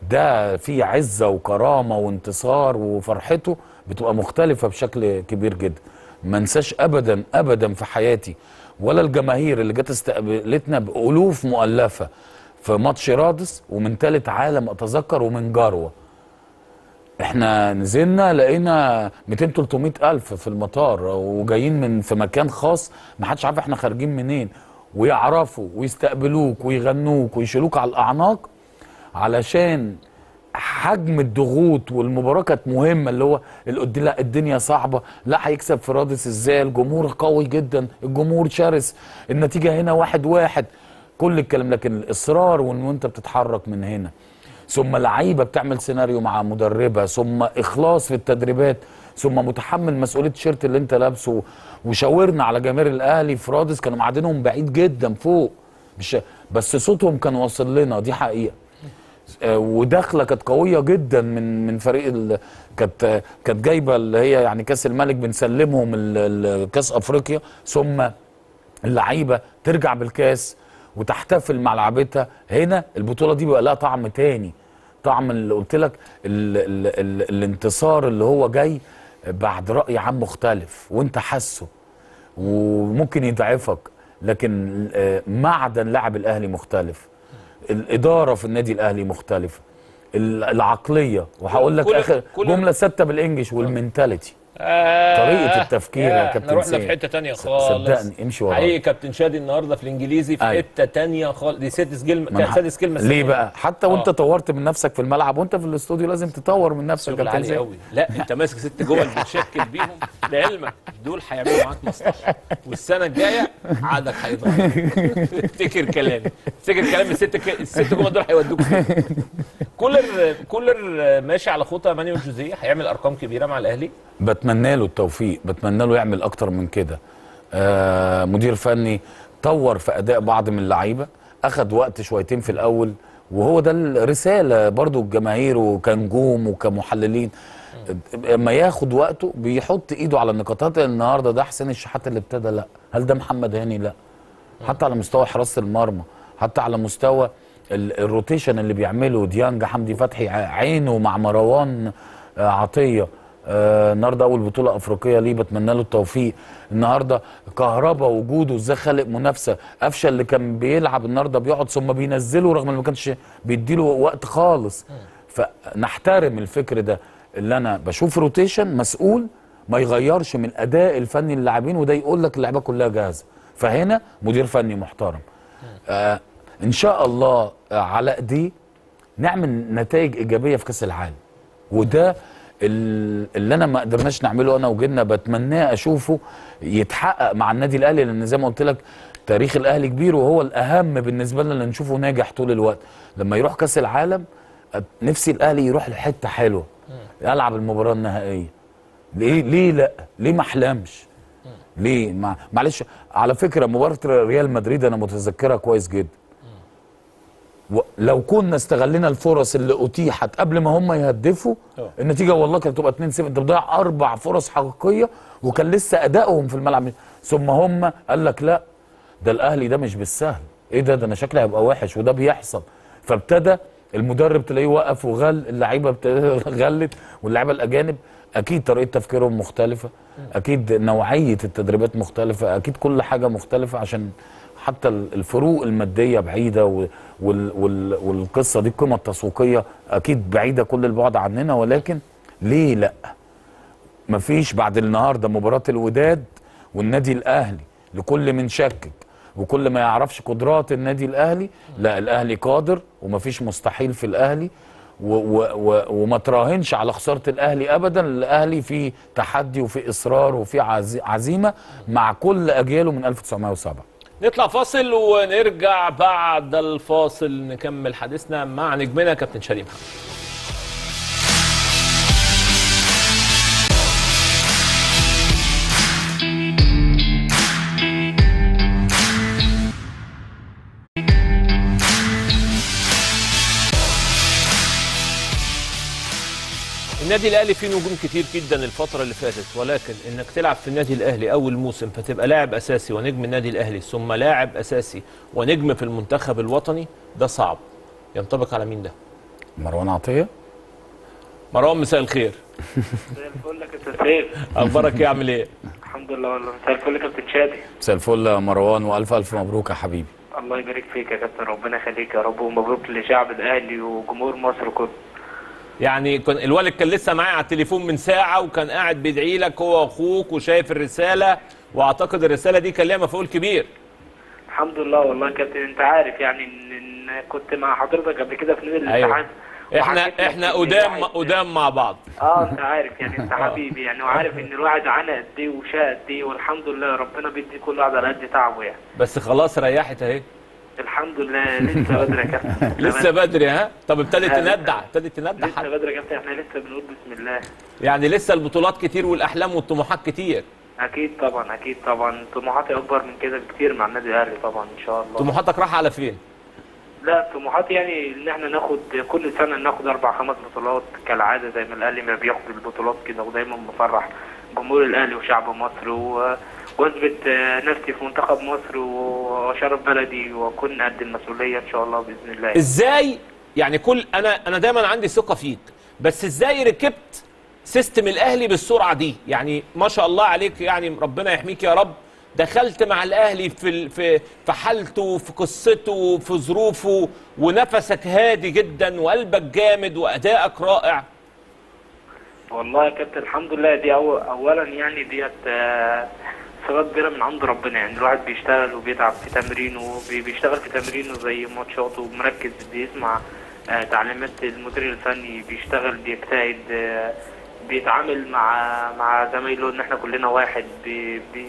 ده فيه عزه وكرامه وانتصار وفرحته بتبقى مختلفه بشكل كبير جدا ما انساش ابدا ابدا في حياتي ولا الجماهير اللي جت استقبلتنا بالوف مؤلفه في ماتش رادس ومن ثالث عالم اتذكر ومن جروه احنا نزلنا لقينا 200 300 الف في المطار وجايين من في مكان خاص ما حدش عارف احنا خارجين منين ويعرفوا ويستقبلوك ويغنوك ويشيلوك على الاعناق علشان حجم الضغوط والمباراه كانت مهمه اللي هو اللي قد- لا الدنيا صعبه لا هيكسب في رادس ازاي الجمهور قوي جدا الجمهور شرس النتيجه هنا واحد واحد كل الكلام لكن الاصرار وان انت بتتحرك من هنا ثم لعيبه بتعمل سيناريو مع مدربه ثم اخلاص في التدريبات ثم متحمل مسؤوليه التيشيرت اللي انت لابسه وشاورنا على جماهير الاهلي في رادس كانوا معادنهم بعيد جدا فوق مش بس صوتهم كان واصل لنا دي حقيقه آه، وداخله كانت قويه جدا من من فريق ال... كانت آه، كانت جايبه اللي هي يعني كاس الملك بنسلمهم ال- ال- كاس افريقيا ثم اللعيبه ترجع بالكاس وتحتفل مع لعبتها هنا البطوله دي بقى لها طعم تاني طعم اللي قلت لك ال... ال... ال... الانتصار اللي هو جاي بعد راي عام مختلف وانت حاسه وممكن يضعفك لكن آه، معدن لاعب الاهلي مختلف الاداره في النادي الاهلي مختلفه ال- العقليه وهقول لك كل- اخر كل- جمله ثابته بالانجلش والمنتاليتي آه طريقة التفكير يا كابتن احنا رحنا سيد. في حته تانية ص- خالص صدقني، امشي ورايا. حقيقي كابتن شادي النهارده في الانجليزي في أيوة. حته تانية خالص دي سادس كلمه ما أنا كانت ح- سادس كلمه ليه السنة بقى حتى وانت آه. طورت من نفسك في الملعب وانت في الاستوديو لازم تطور من نفسك يا شغل كابتن عالي سيد. قوي لا انت ماسك ست جمل بتشكل بيهم لعلمك دول هيعملوا معاك مصلحه والسنه الجايه عقدك هيتغير افتكر كلامي افتكر كلامي الست ك... الست جمل دول هيودوك فين. كولر كولر ماشي على خطى مانويل جوزيه هيعمل ارقام كبيره مع الاهلي بتمنى له التوفيق بتمنى له يعمل اكتر من كده آه مدير فني طور في اداء بعض من اللعيبه اخد وقت شويتين في الاول وهو ده الرساله برضو الجماهير وكنجوم وكمحللين اما ياخد وقته بيحط ايده على النقاطات النهارده ده حسين الشحات اللي ابتدى لا هل ده محمد هاني لا حتى على مستوى حراسه المرمى حتى على مستوى ال- الروتيشن اللي بيعمله ديانج حمدي فتحي ع- عينه مع مروان آه، عطيه آه، النهارده اول بطوله افريقيه ليه بتمنى له التوفيق النهارده كهربا وجوده ازاي خالق منافسه قفشه اللي كان بيلعب النهارده بيقعد ثم بينزله رغم انه ما كانش بيديله وقت خالص فنحترم الفكر ده اللي انا بشوف روتيشن مسؤول ما يغيرش من الاداء الفني للاعبين وده يقول لك اللعيبه كلها جاهزه فهنا مدير فني محترم آه ان شاء الله آه على ايديه نعمل نتائج ايجابيه في كاس العالم وده ال- اللي انا ما قدرناش نعمله انا وجدنا بتمناه اشوفه يتحقق مع النادي الاهلي لان زي ما قلت لك تاريخ الاهلي كبير وهو الاهم بالنسبه لنا اللي نشوفه ناجح طول الوقت لما يروح كاس العالم أت- نفسي الاهلي يروح لحته حلوه يلعب المباراه النهائيه ليه ليه لا ليه ما احلمش ليه مع معلش على فكره مباراه ريال مدريد انا متذكرها كويس جدا و- لو كنا استغلنا الفرص اللي اتيحت قبل ما هم يهدفوا أه. النتيجه والله كانت تبقى 2-0 انت بتضيع اربع فرص حقيقيه وكان لسه ادائهم في الملعب ثم هم قال لك لا ده الاهلي ده مش بالسهل ايه ده ده انا شكلي هيبقى وحش وده بيحصل فابتدى المدرب تلاقيه وقف وغل اللعيبه بت- غلت واللعيبه الاجانب اكيد طريقه تفكيرهم مختلفه اكيد نوعيه التدريبات مختلفه اكيد كل حاجه مختلفه عشان حتى الفروق الماديه بعيده و- وال وال والقصه دي القيمه التسويقيه اكيد بعيده كل البعد عننا ولكن ليه لا مفيش بعد النهارده مباراه الوداد والنادي الاهلي لكل من شكك وكل ما يعرفش قدرات النادي الاهلي لا الاهلي قادر ومفيش مستحيل في الاهلي و و و وما تراهنش على خساره الاهلي ابدا الاهلي في تحدي وفي اصرار وفي عزي عزيمه مع كل اجياله من 1907 نطلع فاصل ونرجع بعد الفاصل نكمل حديثنا مع نجمنا كابتن شريف محمد. النادي الاهلي فيه نجوم كتير جدا الفتره اللي فاتت ولكن انك تلعب في النادي الاهلي اول موسم فتبقى لاعب اساسي ونجم النادي الاهلي ثم لاعب اساسي ونجم في المنتخب الوطني ده صعب ينطبق على مين ده مروان عطيه مروان مساء الخير زي الفل يا كابتن سيف اخبارك ايه عامل ايه الحمد لله والله مساء الفل يا كابتن شادي مساء الفل يا مروان والف الف مبروك يا حبيبي الله يبارك فيك يا كابتن ربنا يخليك يا رب ومبروك لشعب الاهلي وجمهور مصر كله يعني كان الوالد كان لسه معايا على التليفون من ساعه وكان قاعد بيدعي لك هو واخوك وشايف الرساله واعتقد الرساله دي كان ليها مفعول كبير الحمد لله والله يا كابتن انت عارف يعني ان, إن كنت مع حضرتك قبل كده في نادي أيوة. الاتحاد احنا وحكيت لك احنا إن قدام الواحد- قدام مع بعض اه انت عارف يعني انت حبيبي يعني وعارف ان الواحد عانى قد ايه وشاء قد ايه والحمد لله ربنا بيدي كل واحد على قد تعبه يعني بس خلاص ريحت اهي الحمد لله لسه بدري يا كابتن لسه بدري ها طب ابتدت لا، لسه. تندع ابتدت تندع لسه حتى. بدري يا كابتن احنا لسه بنقول بسم الله يعني لسه البطولات كتير والاحلام والطموحات كتير اكيد طبعا اكيد طبعا طموحاتي اكبر من كده بكتير مع النادي الاهلي طبعا ان شاء الله طموحاتك رايحه على فين لا طموحاتي يعني ان احنا ناخد كل سنه ناخد اربع خمس بطولات كالعاده زي ما الاهلي ما بياخد البطولات كده ودايما مفرح جمهور الاهلي وشعب مصر و... واثبت آه، نفسي في منتخب مصر واشرف بلدي واكون قد المسؤوليه ان شاء الله باذن الله ازاي يعني كل انا انا دايما عندي ثقه فيك بس ازاي ركبت سيستم الاهلي بالسرعه دي يعني ما شاء الله عليك يعني ربنا يحميك يا رب دخلت مع الاهلي في ال- في في حالته في قصته في ظروفه ونفسك هادي جدا وقلبك جامد وادائك رائع والله يا كابتن الحمد لله دي أو اولا يعني ديت آه، ثقة كبيرة من عند ربنا يعني الواحد بيشتغل وبيتعب في تمرينه وبي- بيشتغل في تمرينه زي ماتشاته ومركز بيسمع آه، تعليمات المدير الفني بيشتغل بيجتهد آه، بيتعامل مع مع زمايله ان احنا كلنا واحد بي بي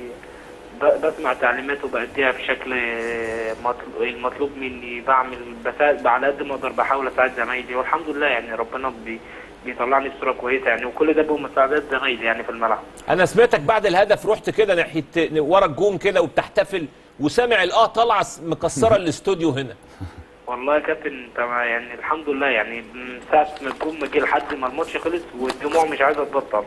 ب- بسمع تعليماته بأديها بشكل آه، مطلوب المطلوب مني بعمل بساعد على قد ما اقدر بحاول اساعد زمايلي والحمد لله يعني ربنا بي بيطلعني بصوره كويسه يعني وكل ده بمساعدات زمايلي يعني في الملعب انا سمعتك بعد الهدف رحت كده ناحيه ورا الجون كده وبتحتفل وسامع الاه طالعه مكسره الاستوديو هنا والله يا كابتن انت ما- يعني الحمد لله يعني من ساعه ما الجون ما جه لحد ما الماتش خلص والدموع مش عايزه تبطل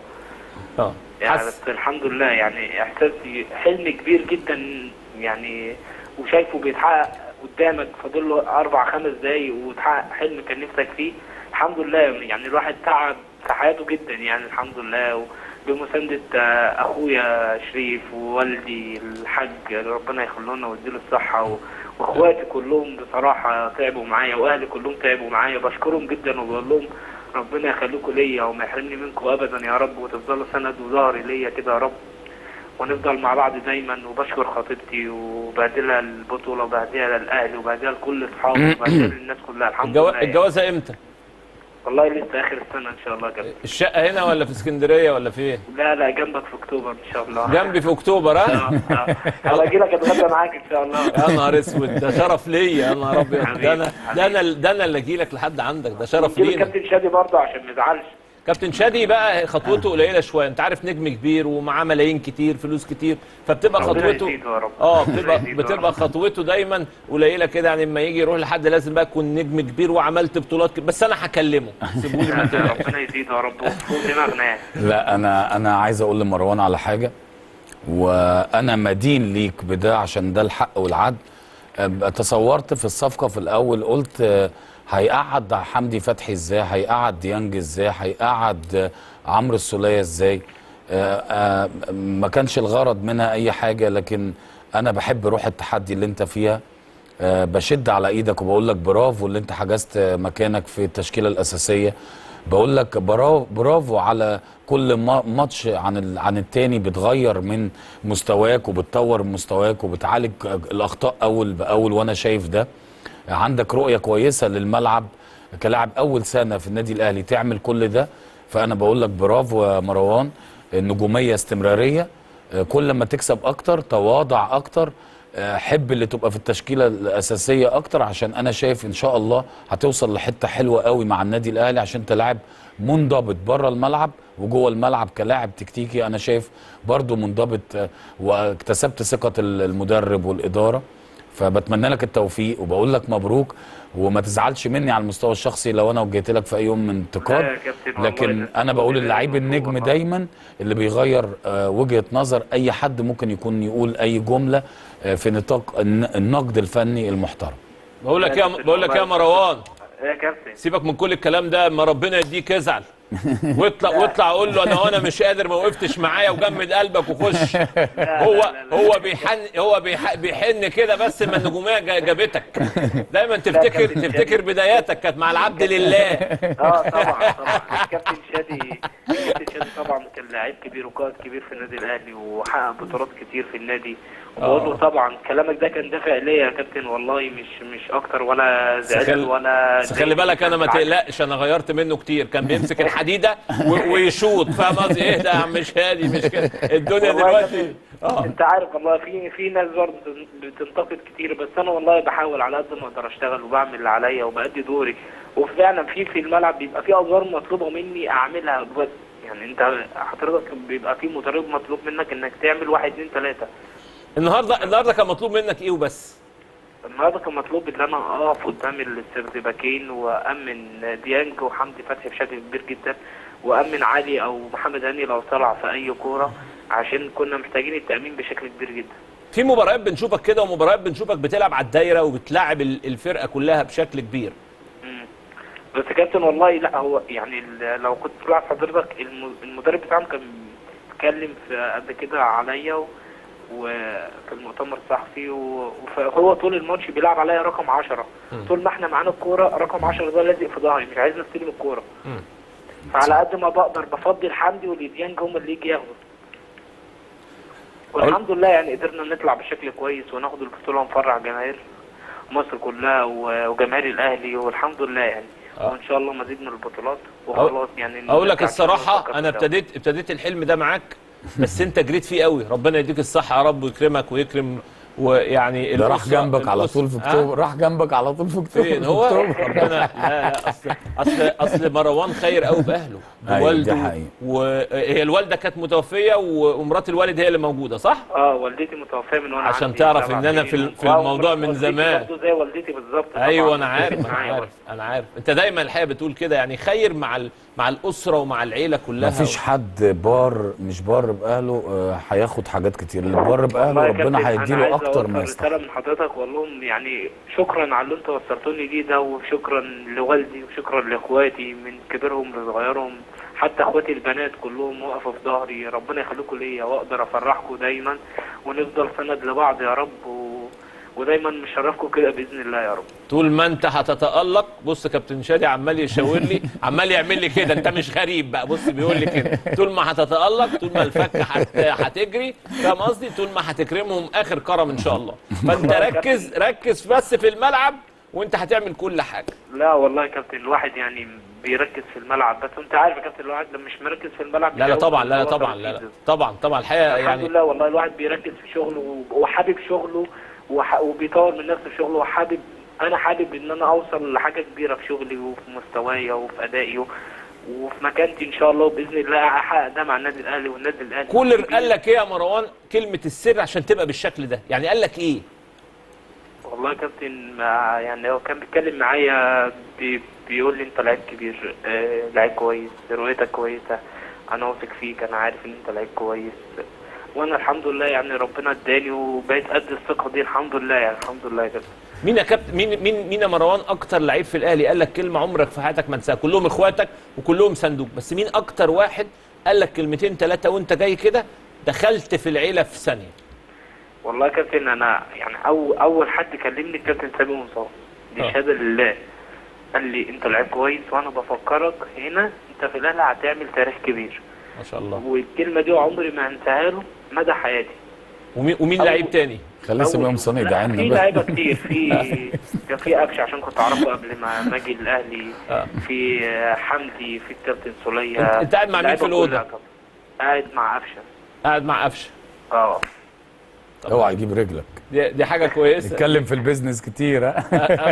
اه يعني حس- بس الحمد لله يعني احساسي حلم كبير جدا يعني وشايفه بيتحقق قدامك فاضل له اربع خمس دقايق وتحقق حلم كان نفسك فيه الحمد لله يعني الواحد تعب في حياته جدا يعني الحمد لله بمساندة آه، اخويا شريف ووالدي الحاج ربنا يخلونا ويديله الصحة و- واخواتي كلهم بصراحة تعبوا معايا واهلي كلهم تعبوا معايا بشكرهم جدا وبقول لهم ربنا يخليكم ليا وما يحرمني منكم ابدا يا رب وتفضلوا سند وظهري ليا كده يا رب ونفضل مع بعض دايما وبشكر خطيبتي وبهدلها البطولة وبهدلها للاهلي وبهدلها لكل اصحابي وبهدلها للناس كلها الحمد الجو... لله يعني. الجوازه امتى والله لسه اخر السنة ان شاء الله كده الشقه هنا ولا في اسكندريه ولا فين لا لا جنبك في اكتوبر ان شاء الله جنبي في اكتوبر ها هبقى اجي لك اتغدى معاك ان شاء الله يا نهار اسود ده شرف ليا يا نهار ابيض ده انا ده انا ده انا اللي اجي لك لحد عندك ده شرف جيب لينا الكابتن شادي برضه عشان ما يزعلش كابتن شادي بقى خطوته قليله شويه انت عارف نجم كبير ومعاه ملايين كتير فلوس كتير فبتبقى ربنا خطوته يزيده يا رب. اه ربنا بتبقى يزيده يا بتبقى رب. خطوته دايما قليله كده يعني لما يجي يروح لحد لازم بقى يكون نجم كبير وعملت بطولات كبير. بس انا هكلمه سيبوني ما تقلقش. ربنا يزيده يا رب وفوق دماغنا يعني لا انا انا عايز اقول لمروان على حاجه وانا مدين ليك بده عشان ده الحق والعدل أه، تصورت في الصفقه في الاول قلت أه، هيقعد حمدي فتحي ازاي هيقعد ديانج ازاي هيقعد أه، عمرو السوليه ازاي أه، أه، ما كانش الغرض منها اي حاجه لكن انا بحب روح التحدي اللي انت فيها أه، بشد على ايدك وبقول لك برافو اللي انت حجزت مكانك في التشكيله الاساسيه بقول لك برافو برافو على كل ما- ماتش عن ال- عن التاني بتغير من مستواك وبتطور من مستواك وبتعالج الاخطاء اول باول وانا شايف ده عندك رؤيه كويسه للملعب كلاعب اول سنه في النادي الاهلي تعمل كل ده فانا بقول لك برافو يا مروان النجوميه استمراريه آه، كل ما تكسب اكتر تواضع اكتر آه، حب اللي تبقى في التشكيله الاساسيه اكتر عشان انا شايف ان شاء الله هتوصل لحته حلوه قوي مع النادي الاهلي عشان انت لاعب منضبط بره الملعب وجوه الملعب كلاعب تكتيكي انا شايف برضو منضبط آه، واكتسبت ثقه ال- المدرب والاداره فبتمنى لك التوفيق وبقول لك مبروك وما تزعلش مني على المستوى الشخصي لو انا وجهت لك في اي يوم من انتقاد لا يا كابتن والله لكن ده انا بقول ده اللعيب النجم دايما اللي بيغير آه، وجهه نظر اي حد ممكن يكون يقول اي جمله آه، في نطاق الن- النقد الفني المحترم بقول لك يا بقول لك يا مروان يا كابتن سيبك من كل الكلام ده اما ربنا يديك ازعل واطلع واطلع قول له انا وانا مش قادر ما وقفتش معايا وجمد قلبك وخش هو هو بيحن هو بيح- بيحن كده بس ما النجوميه جا- جابتك دايما تفتكر تفتكر بداياتك كانت مع العبد لله اه طبعا طبعا الكابتن شادي الكابتن شادي طبعا كان لعيب كبير وقائد كبير في النادي الاهلي وحقق بطولات كتير في النادي وبقول له طبعا كلامك ده كان دافع ليا يا كابتن والله مش مش اكتر ولا زعلت خل- ولا بس خلي بالك انا ما تقلقش انا غيرت منه كتير كان بيمسك الحديده و- ويشوط فاهم قصدي ايه ده يا عم شادي مش كده الدنيا والله دلوقتي اه انت عارف والله في في ناس برضه بتنتقد كتير بس انا والله بحاول على قد ما اقدر اشتغل وبعمل اللي عليا وبأدي دوري وفعلا في في الملعب بيبقى في ادوار مطلوبه مني اعملها بس يعني انت حضرتك بيبقى في مدرب مطلوب منك انك تعمل واحد اتنين تلاته النهارده النهارده كان مطلوب منك ايه وبس النهارده كان مطلوب ان انا اقف قدام السردباكين وامن ديانج وحمدي فتحي بشكل كبير جدا وامن علي او محمد هاني لو طلع في اي كوره عشان كنا محتاجين التامين بشكل كبير جدا في مباريات بنشوفك كده ومباريات بنشوفك بتلعب على الدايره وبتلعب ال- الفرقه كلها بشكل كبير بس كابتن والله لا هو يعني ال- لو كنت تلاحظ حضرتك الم- المدرب بتاعهم كان بيتكلم في قبل كده عليا و- وفي المؤتمر الصحفي و- وهو طول الماتش بيلعب عليا رقم 10 طول ما احنا معانا الكوره رقم 10 ده لازق في ظهري مش عايز استلم الكوره فعلى قد ما بقدر بفضي الحمدي والديانج هم اللي يجي ياخدوا والحمد لله يعني قدرنا نطلع بشكل كويس وناخد البطوله ونفرح جماهير مصر كلها و- وجماهير الاهلي والحمد لله يعني وان شاء الله مزيد من البطولات وخلاص يعني اقول لك نرجع الصراحه نفكر انا في الدوري. ابتديت ابتديت الحلم ده معاك بس انت جريت فيه قوي ربنا يديك الصحه يا رب ويكرمك ويكرم ويعني ده راح الأسرة- جنبك على طول في الأسرة- اكتوبر راح جنبك على طول في اكتوبر فين في هو أكتوبر. ربنا لا لا اصل اصل اصل مروان خير قوي باهله أيوة، دي بوالده حقيقة. وهي الوالده كانت متوفيه و- ومرات الوالد هي اللي موجوده صح؟ اه والدتي متوفيه من وانا عشان عندي تعرف سبع ان انا سنين. في ال- في واو، الموضوع من والدتي زمان برضه زي والدتي بالظبط طبعاً. ايوه انا عارف انا معايا عارف انا عارف انت دايما الحقيقه بتقول كده يعني خير مع ال- مع الاسره ومع العيله كلها مفيش حد بار مش بار باهله آه، هياخد حاجات كتير اللي بار باهله والله يا كابتن، ربنا أنا هيديله عايز اكتر أوصل ما يستحق رساله من حضرتك واقول لهم يعني شكرا على اللي انتوا وصلتوني ليه ده وشكرا لوالدي وشكرا لاخواتي من كبيرهم لصغيرهم حتى اخواتي البنات كلهم وقفوا في ظهري ربنا يخليكم ليا واقدر افرحكم دايما ونفضل سند لبعض يا رب و... ودايما مشرفكم كده باذن الله يا رب طول ما انت هتتالق بص كابتن شادي عمال يشاور لي عمال يعمل لي كده انت مش غريب بقى بص بيقول لي كده طول ما هتتالق طول ما الفك هت- هتجري فاهم قصدي طول ما هتكرمهم اخر كرم ان شاء الله فانت ركز ركز بس في الملعب وانت هتعمل كل حاجه لا والله يا كابتن الواحد يعني بيركز في الملعب بس انت عارف يا كابتن الواحد لما مش مركز في الملعب لا لا مش طبعا هيوصل لا لا اللي هو طبعا كان لا لا فيه. طبعا طبعا الحقيقه الحمد يعني لله والله الواحد بيركز في شغله وحابب شغله وح- وبيطور من نفسه في شغله وحابب انا حابب ان انا اوصل لحاجه كبيره في شغلي وفي مستوايا وفي ادائي و- وفي مكانتي ان شاء الله باذن الله احقق ده مع النادي الاهلي والنادي الاهلي كولر قال لك ايه يا مروان كلمه السر عشان تبقى بالشكل ده يعني قال لك ايه والله يا كابتن ما- يعني هو كان بيتكلم معايا بي بيقول لي انت لعيب كبير آه لعيب كويس رؤيتك كويسه انا واثق فيك انا عارف ان انت لعيب كويس وانا الحمد لله يعني ربنا اداني وبقيت قد الثقه دي الحمد لله يعني الحمد لله يا كابتن مين يا كابتن مين مين مين يا مروان اكتر لعيب في الاهلي قال لك كلمه عمرك في حياتك ما تنساها كلهم اخواتك وكلهم صندوق بس مين اكتر واحد قال لك كلمتين ثلاثه وانت جاي كده دخلت في العيله في ثانيه والله يا كابتن انا يعني أو اول حد كلمني الكابتن سامي مصطفى دي آه. شهاده لله قال لي انت لعيب كويس وانا بفكرك هنا انت في الاهلي هتعمل تاريخ كبير ما شاء الله والكلمه دي عمري ما هنساها له مدى حياتي ومين ومين أول- لعيب تاني خليه سامي قمصان لا، يدعنا في بقى لعيبه كتير في كان في قفشه عشان كنت اعرفه قبل ما ما اجي الاهلي آه. في آه، حمدي في الكابتن سوليه أنت- أنت قاعد مع مين في اللعيبة الأوضة؟ كلها طبعا. قاعد مع قفشه قاعد مع قفشه اه اوعى يجيب رجلك دي, دي حاجه كويسه نتكلم في البيزنس كتير ها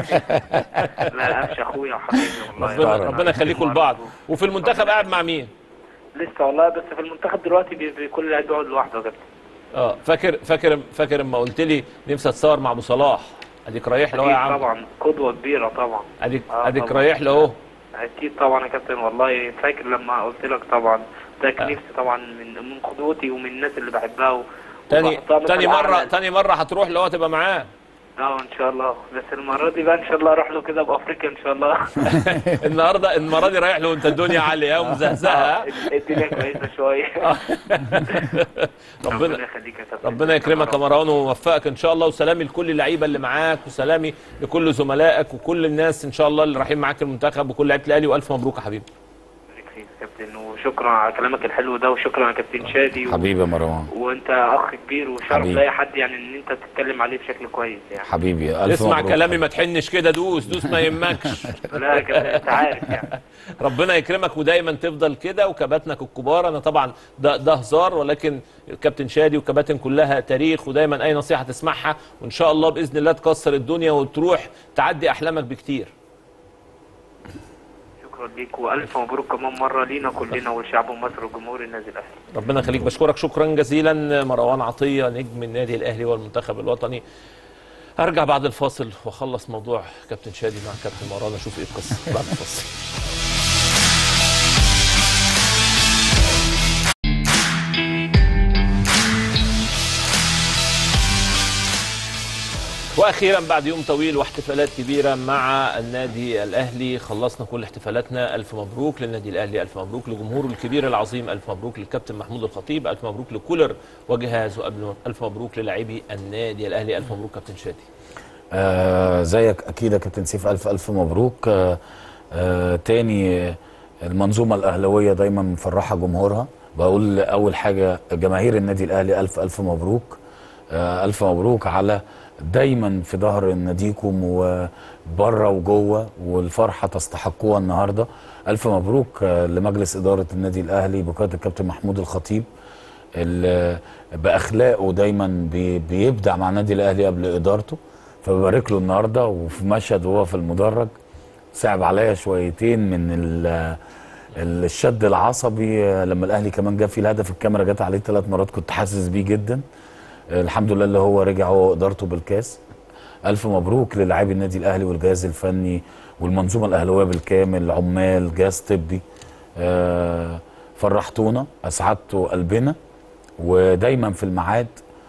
لا قفشه اخويا وحبيبي والله ربنا محترم. ربنا يخليكم لبعض وفي المنتخب قاعد مع مين لسه والله بس في المنتخب دلوقتي بي- بي- كل لعيب بيقعد لوحده يا كابتن اه فاكر فاكر فاكر اما قلت لي نفسي اتصور مع ابو صلاح اديك رايح له يا اكيد عم طبعا قدوه كبيره طبعا اديك آه اديك طبعا. رايح له اهو اكيد طبعا يا كابتن والله فاكر لما قلت لك طبعا ده كان نفسي طبعا من من قدوتي ومن الناس اللي بحبها و- تاني وبحطها مثل تاني مره أعلى. تاني مره هتروح له تبقى معاه اه ان شاء الله بس المره دي بقى ان شاء الله اروح له كده بافريقيا ان شاء الله النهارده المره دي رايح له وانت الدنيا عاليه ومزهزهه الدنيا كويسه شويه ربنا ربنا يخليك يا كابتن ربنا يكرمك يا مروان ويوفقك ان شاء الله وسلامي لكل اللعيبه اللي معاك وسلامي لكل زملائك وكل الناس ان شاء الله اللي رايحين معاك المنتخب وكل لعيبه الاهلي والف مبروك يا حبيبي يخليك فيك يا كابتن وشكرا على كلامك الحلو ده وشكرا يا كابتن شادي و... حبيبي يا مروان وانت اخ كبير وشرف حبيبي. لاي حد يعني ان انت تتكلم عليه بشكل كويس يعني حبيبي الف اسمع مبروك. كلامي ما تحنش كده دوس دوس ما يهمكش لا يا كابتن انت عارف يعني ربنا يكرمك ودايما تفضل كده وكباتنك الكبار انا طبعا ده ده هزار ولكن الكابتن شادي وكباتن كلها تاريخ ودايما اي نصيحه تسمعها وان شاء الله باذن الله تكسر الدنيا وتروح تعدي احلامك بكتير شكرا ليك والف مبروك كمان مره لينا كلنا ولشعب مصر وجمهور النادي الاهلي ربنا يخليك بشكرك شكرا جزيلا مروان عطيه نجم النادي الاهلي والمنتخب الوطني هرجع بعد الفاصل واخلص موضوع كابتن شادي مع كابتن مروان اشوف ايه القصه بعد الفاصل واخيرا بعد يوم طويل واحتفالات كبيره مع النادي الاهلي خلصنا كل احتفالاتنا الف مبروك للنادي الاهلي الف مبروك لجمهوره الكبير العظيم الف مبروك للكابتن محمود الخطيب الف مبروك لكولر وجهازه قبل الف مبروك للاعبي النادي الاهلي الف مبروك كابتن شادي آه زيك اكيد يا كابتن سيف الف الف مبروك آه آه تاني آه، المنظومه الاهلاويه دايما مفرحه جمهورها بقول اول حاجه جماهير النادي الاهلي الف الف مبروك آه الف مبروك على دايما في ظهر ناديكم وبره وجوه والفرحه تستحقوها النهارده الف مبروك آه لمجلس اداره النادي الاهلي بقياده الكابتن محمود الخطيب اللي باخلاقه دايما بي- بيبدع مع النادي الاهلي قبل ادارته فببارك له النهارده وفي مشهد وهو في المدرج صعب عليا شويتين من ال- الشد العصبي لما الاهلي كمان جاب فيه الهدف الكاميرا جت عليه ثلاث مرات كنت حاسس بيه جدا الحمد لله اللي هو رجع هو وادارته بالكاس الف مبروك للاعبي النادي الاهلي والجهاز الفني والمنظومه الاهلاويه بالكامل عمال جهاز طبي آه، فرحتونا اسعدتوا قلبنا ودايما في الميعاد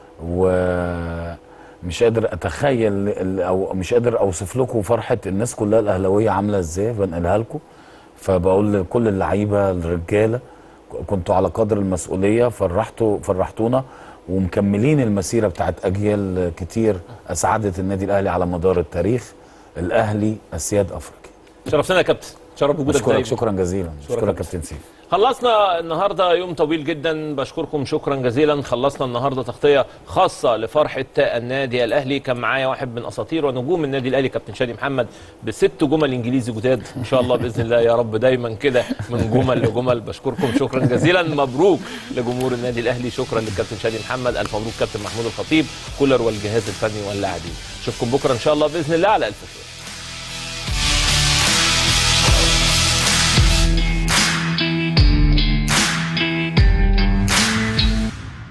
ومش قادر اتخيل ال- او مش قادر اوصف لكم فرحه الناس كلها الاهلاويه عامله ازاي بنقلها لكم فبقول لكل اللعيبه الرجاله كنتوا على قدر المسؤوليه فرحتوا فرحتونا ومكملين المسيره بتاعت اجيال كتير اسعدت النادي الاهلي على مدار التاريخ الاهلي اسياد افريقيا شرفتنا يا كابتن شرف وجودك بشكرك دايما شكرا جزيلا شكرا بشكرك كابتن. كابتن سيف خلصنا النهارده يوم طويل جدا بشكركم شكرا جزيلا خلصنا النهارده تغطيه خاصه لفرحه النادي الاهلي كان معايا واحد من اساطير ونجوم النادي الاهلي كابتن شادي محمد بست جمل انجليزي جداد ان شاء الله باذن الله يا رب دايما كده من جمل لجمل بشكركم شكرا جزيلا مبروك لجمهور النادي الاهلي شكرا للكابتن شادي محمد الف مبروك كابتن محمود الخطيب كولر والجهاز الفني واللاعبين اشوفكم بكره ان شاء الله باذن الله على الف خير